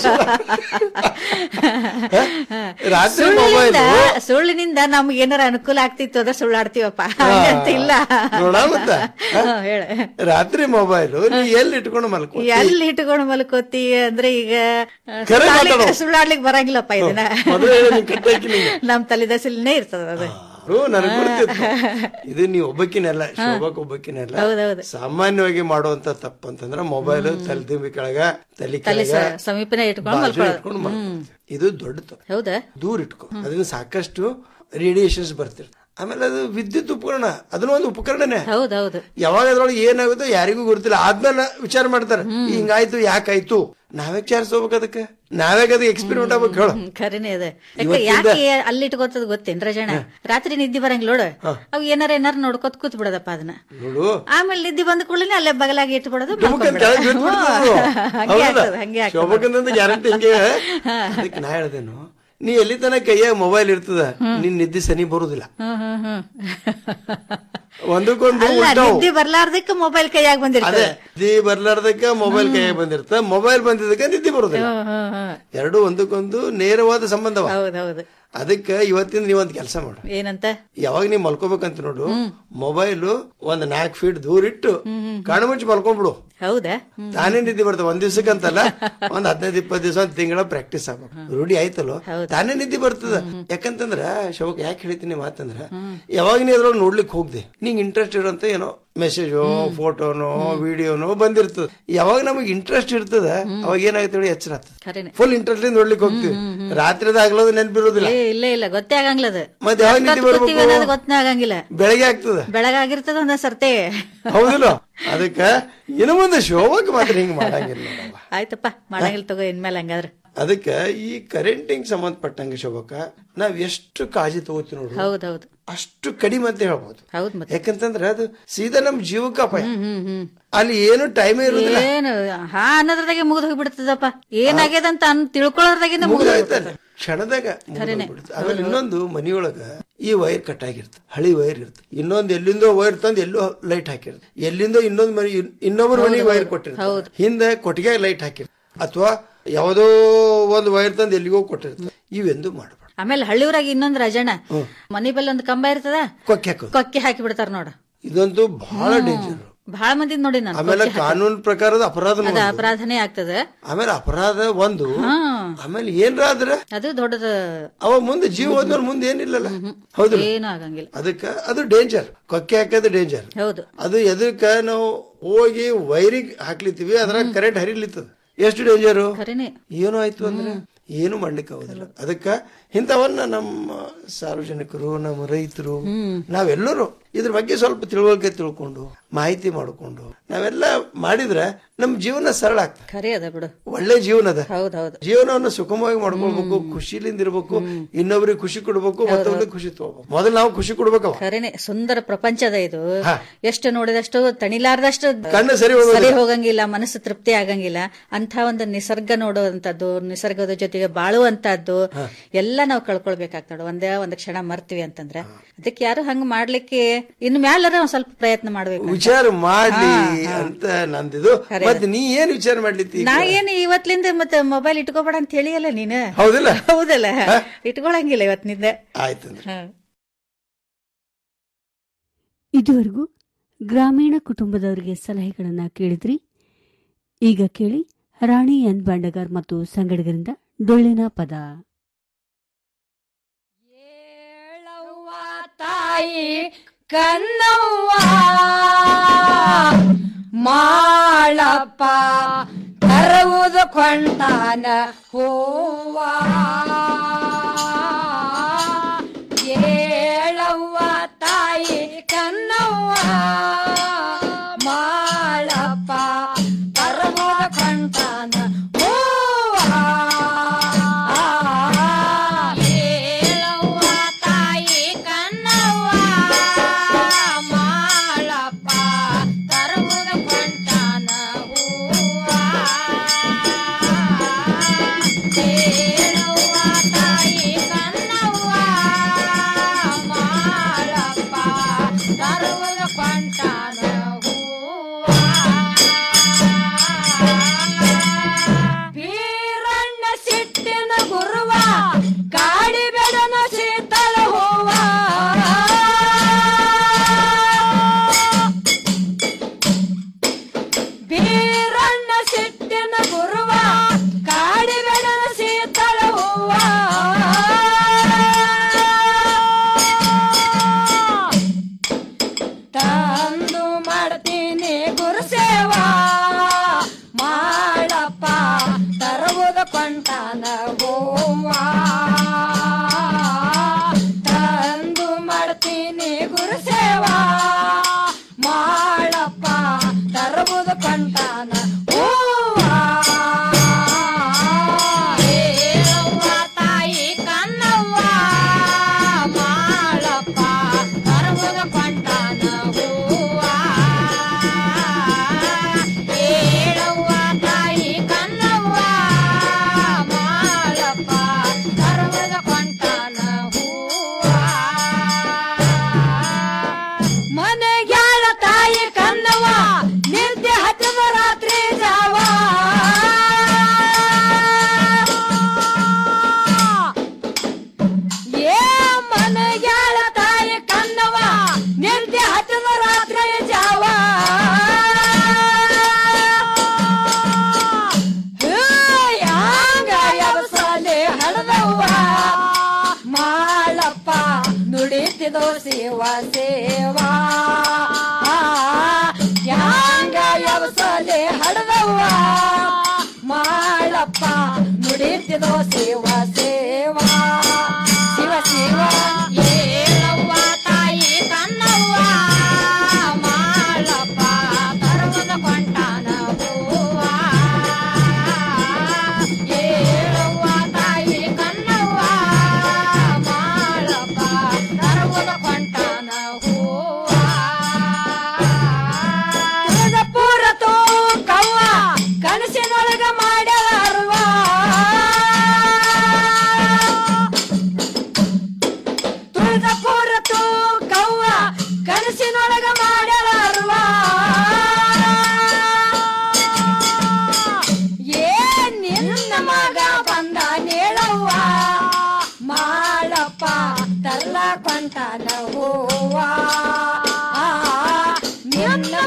ಕೇಳ್ತೀನಿ ರಾತ್ರಿ ಸುಳ್ಳಿನಿಂದ ಮೊಬೈಲ್ ಸುಳ್ಳಿನಿಂದ ನಮ್ಗೆ ಏನಾರ ಅನುಕೂಲ ಆಗ್ತಿತ್ತು ಅಂದ್ರೆ ಸುಳ್ಳಾಡ್ತೀವಪ್ಪ ಹಂಗಂತ ಇಲ್ಲ ನೋಡ ಮತ್ತ ಹಾ, ಹೇಳ ರಾತ್ರಿ ಮೊಬೈಲ್ ನೀ ಎಲ್ಲಿ ಇಟ್ಕೊಂಡು ಮಲ್ಕೋ ಎಲ್ಲಿ ಇಟ್ಕೊಂಡು ಮಲ್ಕೋತಿ ಅಂದ್ರೆ ಈಗ ಆ, ಖರೆ ಸುಳ್ಳಾಡ್ಲಿಕ್ಕೆ- ಮಾತಾಡು. ಸುಳ್ಳಾಡ್ಲಿಕ್ಕೆ ಬರಂಗಿಲ್ಲಪ್ಪ ಇದನ್ನ ಮೊದಲೇ ಹೇಳು, ನೀನ್ ಕಟ್ಟಾಕಿ ನಿಂಗೆ. ನಮ್ ತಲೆದಸಲಿನೇ ಇರ್ತದ ಅದು ನನಗೆ ಗೊತ್ತಿತ್ತು ಇದು ನೀವು ಒಬ್ಬಕಿನಲ್ಲ ಶೋಭಕ್ ಒಬ್ಬಕಿನಲ್ಲ ಹೌದೌದು. ಸಾಮಾನ್ಯವಾಗಿ ಮಾಡುವಂತ ತಪ್ಪು ಅಂತಂದ್ರ ಮೊಬೈಲ್ ತಲೆ ತುಂಬಿ ಕೆಳಗ ತಲೆ ತಲೆ ಕೆಳಗ ಸ- ಸಮೀಪನೇ ಇಟ್ಕೊಂಡು ಬಾಜು ಮಲ್ಕೊಳ್ಳೋದು. ಇಟ್ಕೊಂಡು ಮಲ್ಕೊಳ್ಳೋದು. ಇದು ದೊಡ್ಡ ತಪ್ಪು ಹೌದಾ ದೂರ ಇಟ್ಕೊ ಅದನ್ನ ಸಾಕಷ್ಟು ರೇಡಿಯೇಷನ್ಸ್ ಬರ್ತಿರ್ತದೆ ಆಮೇಲೆ ಅದು ವಿದ್ಯುತ್ ಉಪಕರಣ ಅದನ್ನ ಒಂದು ಉಪಕರಣನೇ ಹೌದೌದು ಯಾವಾಗ ಅದ್ರೊಳಗೆ ಏನಾಗುತ್ತೋ ಯಾರಿಗೂ ಗೊತ್ತಿಲ್ಲ ಆದ್ಮೇಲೆ ವಿಚಾರ ಮಾಡ್ತಾರೆ ಹಿಂಗಾಯ್ತು ಯಾಕಾಯ್ತು ನಾವೇ ಹೋಗ್ಬೇಕು ಅದಕ್ಕೆ ನಾವೇ ಅದಕ್ಕೆ ಎಕ್ಸ್ಪೆರಿಮೆಂಟ್ ಆಗ್ಬೇಕು ಹೇಳು ಹ್ಮ್, ಖರೇನೆ ಅದ ಯಾಕೆ ಇವತ್ತಿಂದ- ಯಾಕೆ ಅಲ್ಲಿ ಇಟ್ಕೋತದ ಗೊತ್ತೇನ್ ರಜಣ ರಾತ್ರಿ ನಿದ್ದೆ ಬರಂಗಿಲ್ಲ ನೋಡು ಅವ್ ಏನಾರ ಏನಾರ ನೋಡ್ಕೊತ ಕೂತ್ ಬಿಡದಪ್ಪ ಅದನ್ನ ನೋಡು ಆಮೇಲೆ ನಿದ್ದೆ ಬಂದ ಕೂಡಲೇ ಅಲ್ಲೇ ಬಗಲಾಗಿ ಇಟ್ಟು ಬಿಡೋದು ಡುಮುಕನ್ ಮಲ್ಕೊಂಡ್ಬಿಡೋದು. ಕೆಳಗ್ ಬಿದ್ಬಿಡ್ತದೆ ಅದು. ಹ್ಮ್, ಹಂಗೆ ಹೌದಾ? ಆಗ್ತದ ಹಂಗೆ ಆಗ್ತದ ಶೋಭಕಂದಂದು ಗ್ಯಾರಂಟಿ ಹಿಂಗೆ ಅದಕ್ಕೆ ನಾ ಹೇಳ್ದೇನು ನೀ ಎಲ್ಲಿ ತನಕ ಕೈಯಾಗ ಮೊಬೈಲ್ ಇರ್ತದ ನಿನ್ ನಿದ್ದೆ ಸನಿ ಬರುದಿಲ್ಲ ಹ್ಮ್ ಹ್ಮ್ ಹ್ಮ್ ಒಂದಕ್ಕೊಂದು ಅಲ್ಲ ಉಲ್ಟಾವು. ನಿದ್ದೆ ಬರ್ಲಾರ್ದಕ್ಕ ಮೊಬೈಲ್ ಕೈಯಾಗ ಅದೇ ಬಂದಿರ್ತದೆ ನಿದ್ದೆ ಬರ್ಲಾರ್ದಕ್ಕ ಮೊಬೈಲ್ ಕೈಯಾಗ ಬಂದಿರ್ತ ಮೊಬೈಲ್ ಬಂದಿದ್ದಕ್ಕ ನಿದ್ದೆ ಬರುದಿಲ್ಲ ಹ್ಮ್ ಹ್ಮ್ ಹ್ಮ್ ಎರಡು ಒಂದಕ್ಕೊಂದು ನೇರವಾದ ಸಂಬಂಧವ ಹೌದೌದು ಅದಕ್ಕೆ ಇವತ್ತಿನ ನೀವೊಂದ್ ಕೆಲಸ ಮಾಡು ಏನಂತ ಯಾವಾಗ ನೀವ್ ಮಲ್ಕೋಬೇಕಂತ ನೋಡು ಮೊಬೈಲ್ ಒಂದ್ ನಾಲ್ಕು ಫೀಟ್ ದೂರ ಇಟ್ಟು ಕಣ್ಣು ಮುಚ್ಚಿ ಮಲ್ಕೊಂಡ್ಬಿಡು ಹೌದಾ ತಾನೇ ನಿದ್ದೆ ಬರ್ತದೆ ಒಂದ್ ದಿವ್ಸಕ್ಕಂತಲ್ಲ ಒಂದ್ ಹದಿನೈದು ಇಪ್ಪತ್ತು ದಿವಸ ಒಂದ್ ತಿಂಗಳ ಪ್ರಾಕ್ಟೀಸ್ ಆಗ್ಬೇಕು ರೂಢಿ ಆಯ್ತಲ್ಲೋ ತಾನೇ ನಿದ್ದೆ ಬರ್ತದ ಯಾಕಂತಂದ್ರ ಶೋಕ್ ಯಾಕೆ ಹೇಳ್ತೀನಿ ಮಾತಂದ್ರ ಯಾವಾಗ ನೀ ಅದ್ರೊಳಗೆ ನೋಡ್ಲಿಕ್ಕೆ ಹೋಗ್ದೆ ನಿಂಗೆ ಇಂಟ್ರೆಸ್ಟ್ ಇರೋಂತ ಏನೋ ಮೆಸೇಜೋ ಫೋಟೋನೋ ವಿಡಿಯೋನೋ ಬಂದಿರ್ತದ ಯಾವಾಗ ನಮಗೆ ಇಂಟ್ರೆಸ್ಟ್ ಇರ್ತದ ಅವಾಗ ಏನಾಗುತ್ತೆ ಹೇಳಿ ಎಚ್ಚರ ಖರೇನೆ ಫುಲ್ ಇಂಟ್ರೆಸ್ಟ್ ನೋಡ್ಲಿಕ್ಕೆ ಹೋಗ್ತೀವಿ ರಾತ್ರಿದ ಆಗ್ಲೋದು ನೆನ್ಪಿರೋದಿಲ್ಲ ಏ ಇಲ್ಲ ಇಲ್ಲ ಗೊತ್ತೇ ಆಗಂಗಿಲ್ಲ ಅದು ಮತ್ತೆ ಯಾವಾಗ ನಿದ್ದೆ ಎಷ್ಟೊತ್ತು ಕೂತೀವಿ ಬರ್ಬೇಕು? ಅನ್ನೋದು ಗೊತ್ತೇ ಆಗಂಗಿಲ್ಲ ಬೆಳಗ್ಗೆ ಆಗ್ತದ ಬೆಳಗಾಗಿರ್ತದ ಒಂದ ಸರ್ತೆ ಹೌದಿಲ್ಲ ಅದಕ್ಕ ಇನ್ನು ಮುಂದೆ ಶೋಭಕ್ಕೆ ಮಾತ್ರ ಹಿಂಗ್ ಮಾಡಂಗಿಲ್ಲ ನೋಡವ್ವ. ಆಯ್ತಪ್ಪ ಮಾಡಂಗಿಲ್ಲ ತಗೋ ಇನ್ಮೇಲೆ ಹಂಗಾದ್ರೆ ಅದಕ್ಕ ಈ ಕರೆಂಟಿಂಗ್ ಸಂಬಂಧಪಟ್ಟಂಗೆ ಶೋಭಕ್ಕ ನಾವ್ ಎಷ್ಟು ಕಾಳಜಿ ತಗೋತೀವಿ ನೋಡು ಹೌದೌದು ಅಷ್ಟು ಕಡಿಮೆ ಅಂತ ಹೇಳ್ಬೋದು ಹೌದ್ ಮತ್ತೆ ಯಾಕಂತಂದ್ರೆ ಅದು ಸೀದಾ ನಮ್ ಜೀವಕ್ಕೆ ಅಪಾಯ ಹ್ಮ್ ಹ್ಮ್ ಹ್ಮ್ ಅಲ್ಲಿ ಏನು ಟೈಮೇ ಇರುದಿಲ್ಲ ಏನು ಹಾ ಅನ್ನೋದ್ರದಾಗೆ ಮುಗಿದು ಹೋಗ್ಬಿಡ್ತದಪ್ಪ ಏನಾಗ್ಯದ ಅಂತ ಅನ್ ತಿಳ್ಕೊಳ್ಳೋದ್ರಾಗಿಂದ ಮುಗಿದು ಮುಗ್ದೋಯ್ತಲ್ಲ. ಕ್ಷಣದಾಗ ಮುಗ್ದೋಗ್ಬಿಡುತ್ತೆ. ಆಮೇಲೆ ಇನ್ನೊಂದು ಮನಿಯೊಳಗ ಈ ವೈರ್ ಕಟ್ ಆಗಿರುತ್ತೆ ಹಳಿ ವೈರ್ ಇರುತ್ತೆ ಇನ್ನೊಂದು ಎಲ್ಲಿಂದೋ ವೈರ್ ತಂದು ಎಲ್ಲೋ ಲೈಟ್ ಹಾಕಿರುತ್ತೆ ಎಲ್ಲಿಂದೋ ಇನ್ನೊಂದು ಮನಿ ಇನ್ನೊಬ್ಬರು ಮನೆಗೆ ವೈರ್ ಕೊಟ್ಟಿರ್ತಾರೆ ಹಿಂದೆ ಕೊಟ್ಟಿಗೆ ಲೈಟ್ ಹಾಕಿರ್ತಾರೆ ಅಥವಾ ಯಾವುದೋ ಒಂದು ವೈರ್ ತಂದು ಎಲ್ಲಿಗೋ ಕೊಟ್ಟಿರ್ತಾರೆ ಇವೆಂದು ಮಾಡಬಾರ್ದು ಆಮೇಲೆ ಹಳ್ಳಿಯೂರಾಗ ಇನ್ನೊಂದ್ ರಜಣ ಮನಿ ಬಲ್ಲಿ ಒಂದ್ ಕಂಬ ಇರ್ತದ ಕೊಕ್ಕೆ ಹಾಕೋದು ಕೊಕ್ಕೆ ಹಾಕಿ ಬಿಡ್ತಾರ ನೋಡ ಇದಂತೂ ಬಹಳ ಡೇಂಜರ್ ಬಹಳ ಮಂದಿ ನೋಡಿ ನಾನು ಆಮೇಲೆ ಕೊಚ್ಚಿ ಹಾಕೋದು. ಕಾನೂನು ಪ್ರಕಾರದ ಅಪರಾಧ ಅದ ಅಪರಾಧನೇ ಆಗ್ತದ ಆಮೇಲೆ ಅಪರಾಧ ಒಂದು ಹಾ ಆಮೇಲೆ ಏನ್ರ ಆದ್ರೆ ಅದು ದೊಡ್ಡದ ಅವ ಮುಂದೆ ಜೀವ ಹೋದ್ಮೇಲೆ ಮುಂದೆ ಏನಿಲ್ಲಲ್ಲ ಹೌದು ಏನೂ ಆಗಂಗಿಲ್ಲ ಅದಕ್ಕ ಅದು ಡೇಂಜರ್ ಕೊಕ್ಕೆ ಹಾಕೋದು ಡೇಂಜರ್ ಹೌದು ಅದು ಎದಕ್ಕ ನಾವು ಹೋಗಿ ವೈರಿಗೆ ಹಾಕ್ಲಿತ್ತೀವಿ ಅದ್ರಾಗ ಕರೆಂಟ್ ಹರಿಲಿತ್ತದ ಎಷ್ಟು ಡೇಂಜರು ಖರೇನೆ ಏನು ಆಯ್ತು ಅಂದ್ರೆ ಏನು ಮಾಡ್ಲಿಕ್ಕೆ ಆಗೋದಿಲ್ಲ ಅದಕ್ಕ ಇಂಥವನ್ನ ನಮ್ಮ ಸಾರ್ವಜನಿಕರು ನಮ್ಮ ರೈತರು ನಾವೆಲ್ಲರೂ ಇದ್ರ ಬಗ್ಗೆ ಸ್ವಲ್ಪ ತಿಳುವಳಿಕೆ ತಿಳ್ಕೊಂಡು ಮಾಹಿತಿ ಮಾಡಿಕೊಂಡು ನಾವೆಲ್ಲ ಮಾಡಿದ್ರೆ ನಮ್ಮ ಜೀವನ ಸರಳ ಆಗ್ತದೆ ಖರೆ ಅದ ಬಿಡು ಒಳ್ಳೆ ಜೀವನ ಅದ ಹೌದ್ ಹೌದು ಜೀವನವನ್ನು ಸುಖಮವಾಗಿ ಮಾಡ್ಕೊಳ್ಬೇಕು ಖುಷಿಲಿಂದ ಇರ್ಬೇಕು ಇನ್ನೊಬ್ರಿಗೆ ಖುಷಿ ಕೊಡ್ಬೇಕು ಮತ್ತೊಬ್ರಿಗೆ ಖುಷಿ ತಗೋಬೇಕು ಮೊದಲು ನಾವು ಖುಷಿ ಕೊಡ್ಬೇಕವ ಖರೇನೆ ಸುಂದರ ಪ್ರಪಂಚದ ಇದು ಎಷ್ಟು ನೋಡಿದಷ್ಟು ತಣಿಲಾರ್ದಷ್ಟು ಕಣ್ಣು ಸರಿ ಹೋಗೋದಿಲ್ಲ. ಸರಿ ಹೋಗಂಗಿಲ್ಲ ಮನಸ್ಸು ತೃಪ್ತಿ ಆಗಂಗಿಲ್ಲ ಅಂತ ಒಂದು ನಿಸರ್ಗ ನೋಡುವಂತದ್ದು ನಿಸರ್ಗದ ಜೊತೆಗೆ ಬಾಳುವಂತದ್ದು ಎಲ್ಲ ನಾವು ಕಳ್ಕೊಳ್ಬೇಕಾಗ್ತದ ಒಂದೇ ಒಂದ್ ಕ್ಷಣ ಮರ್ತೀವಿ ಅಂತಂದ್ರೆ ಅದಕ್ಕೆ ಯಾರು ಹಂಗ ಮಾಡ್ಲಿಕ್ಕೆ ಇನ್ನು ಮ್ಯಾಲರ ಒಂದ್ ಸ್ವಲ್ಪ ಪ್ರಯತ್ನ ಮಾಡ್ಬೇಕು ವಿಚಾರ ಮಾಡ್ಲಿ ಅಂತ ನಂದಿದು ಮತ್ತೆ ನೀ ಏನ್ ವಿಚಾರ ಮಾಡ್ಲಿತ್ತಿ ನಾ ಏನ್ ಇವತ್ಲಿಂದ ಮತ್ತೆ ಮೊಬೈಲ್ ಇಟ್ಕೋಬೇಡ ಅಂತ ಹೇಳಿಯಲ್ಲ ನೀನು ಹೌದಿಲ್ಲ ಹೌದಲ್ಲ ಇಟ್ಕೊಳಂಗಿಲ್ಲ ಇವತ್ತಿನಿಂದ ಆಯ್ತಂದ್ರೆ ಹಾ. ಇದುವರೆಗೂ ಗ್ರಾಮೀಣ ಕುಟುಂಬದವರಿಗೆ ಸಲಹೆಗಳನ್ನ ಕೇಳಿದ್ರಿ ಈಗ ಕೇಳಿ ರಾಣಿ ಎನ್ ಬಂಡಗಾರ್ ಮತ್ತು ಸಂಗಡಿಗರಿಂದ ಡೊಳ್ಳಿನ ಪದ ತಾಯಿ ಕನ್ನವ್ವ ಮಾಳಪ್ಪ ತರುವುದು ಕೊಂಡಾನ ಹೂವ ಏಳವ್ವ ತಾಯಿ ಕನ್ನವ್ವ ಮಾಳಪ್ಪ ತರುವುದು ಕೊಂಡಾನ ಹೂವ ಏಳವ್ವ ತಾಯಿ ಕನ್ನವ್ವ ಮಾಳಪ್ಪ ತರುವುದು ಕೊಂಡಾನ ಹೂವ ಏಳವ್ವ ತಾಯಿ ಕನ್ನವ್ವ ಮಾಳಪ್ಪ ತರುವುದು ಕೊಂಡಾನ ಬೀರಣ್ಣ ಸಿಟ್ಟಿನ ಗುರುವ ಕಾಡಿ ಬೆಡನ ಶೀತಲ ಹೂವ ಬೀರಣ್ಣ ಸಿಟ್ಟಿನ ಗುರುವ ಕಾಡಿ ಬೆಡನ ಶೀತಲ ಹೂವ ತಂದು ಮಾಡ್ತೀನಿ ಗುರುಸೇವಾ ಮಾಡಪ್ಪ ತರುವುದು ಕೊಂಟಾನ ಹೂವ ತಂದು ಮಾಡ್ತೀನಿ ಗುರುಸೇವಾ ಮಾಡಪ್ಪ ತರುವುದು ಕೊಂಟಾನ ಹೂವ ಏಳವ್ವ ತಾಯಿ ಕನ್ನವ್ವ ಮಾಳಪ್ಪ ತರುವುದು ಕೊಂಟಾನ ಹೂವ ಏಳವ್ವ ತಾಯಿ ಕನ್ನವ್ವ ಮಾಳಪ್ಪ ತರುವುದು ಕೊಂಟಾನ ಹೂವ ಮನೆಗ್ಯಾಳ ತಾಯಿ ಕನ್ನವ್ವ ನಿದ್ದೆ ಹತ್ತದ ರಾತ್ರಿ ಜಾವ ಏ ಮನೆಗ್ಯಾಳ ತಾಯಿ ಕನ್ನವ್ವ ನಿದ್ದೆ ಹತ್ತದ ರಾತ್ರಿ ಜಾವ ಹ್ಯಾಂಗ ಎಬಸಲೆ ಹಡದವ್ವ ಮಾಳಪ್ಪ ನುಡಿತಿದೋ ಸೇವ ಸೇವಾ ಹ್ಯಾಂಗ ಎಬಸಲೆ ಹಡದವ್ವ ಮಾಳಪ್ಪ ನುಡಿತಿದೋ ಸೇವ ಸೇವಾ ಶಿವ ಶಿವ ಏಳವ್ವ ತಾಯಿ ಕನ್ನವ್ವ ಮಾಳಪ್ಪ ತರುವುದ ಕೊಂಟಾನ ಹೂವ ಏಳವ್ವ ತಾಯಿ ಕನ್ನವ್ವ ಮಾಳಪ್ಪ ತರುವುದ ಕೊಂಟಾನ ಹೂವ ತುಳಜಪುರ ತೂಕವ್ವ ಕನಸಿನೊಳಗ ಮಾಡ್ಯಾರವ್ವ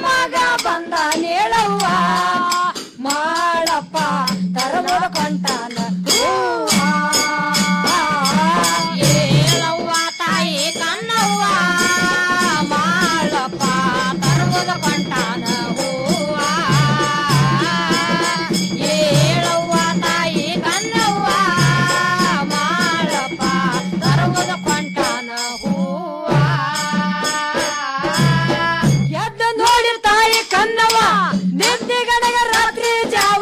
ಮಗ ಬಂದ ನೇಳವ್ವ ಮಾಡಪ್ಪ ತರಬೋದ ಕೊಂಟಾನ ಏಳವ್ವ ತಾಯಿ ಕನ್ನವ್ವ ಮಾಡಪ್ಪ ತರಬೋದ ಕೊಂಟಾನ ಹೂವ ಏಳವ್ವ ತಾಯಿ ಕನ್ನವ್ವ ಮಾಡಪ್ಪ ತರಬೋದ ಕೊಂಟಾನ ಹೂವ ಎದ್ದ ನೋಡಿ ತಾಯಿ ಕನ್ನವ ನಿದ್ದೆ ಗಡಗ ರಾತ್ರಿ ಜಾವ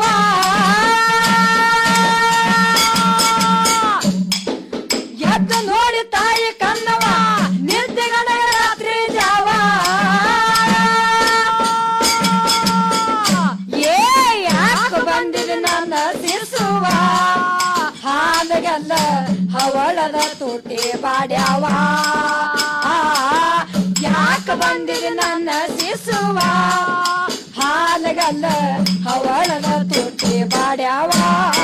ಎದ್ದ ನೋಡಿ ತಾಯಿ ಕನ್ನವ ನಿದ್ದೆ ಗಡಗ ರಾತ್ರಿ ಜಾವ ಏ ಯಾಕ ಬಂದಿದೆ ನನ್ನ ಸಿರ್ಸುವ ಹಾಲಗಲ್ಲ ಹವಳದ ತೋಟೆ ಬಾಡ್ಯಾವ ಯಾಕ ಬಂದಿದೆ ನನ್ನ ಸಿಸುವ ಹಾಲಗಲ್ಲ ಹವಳದ ತೋಟೆ ಬಾಡ್ಯಾವ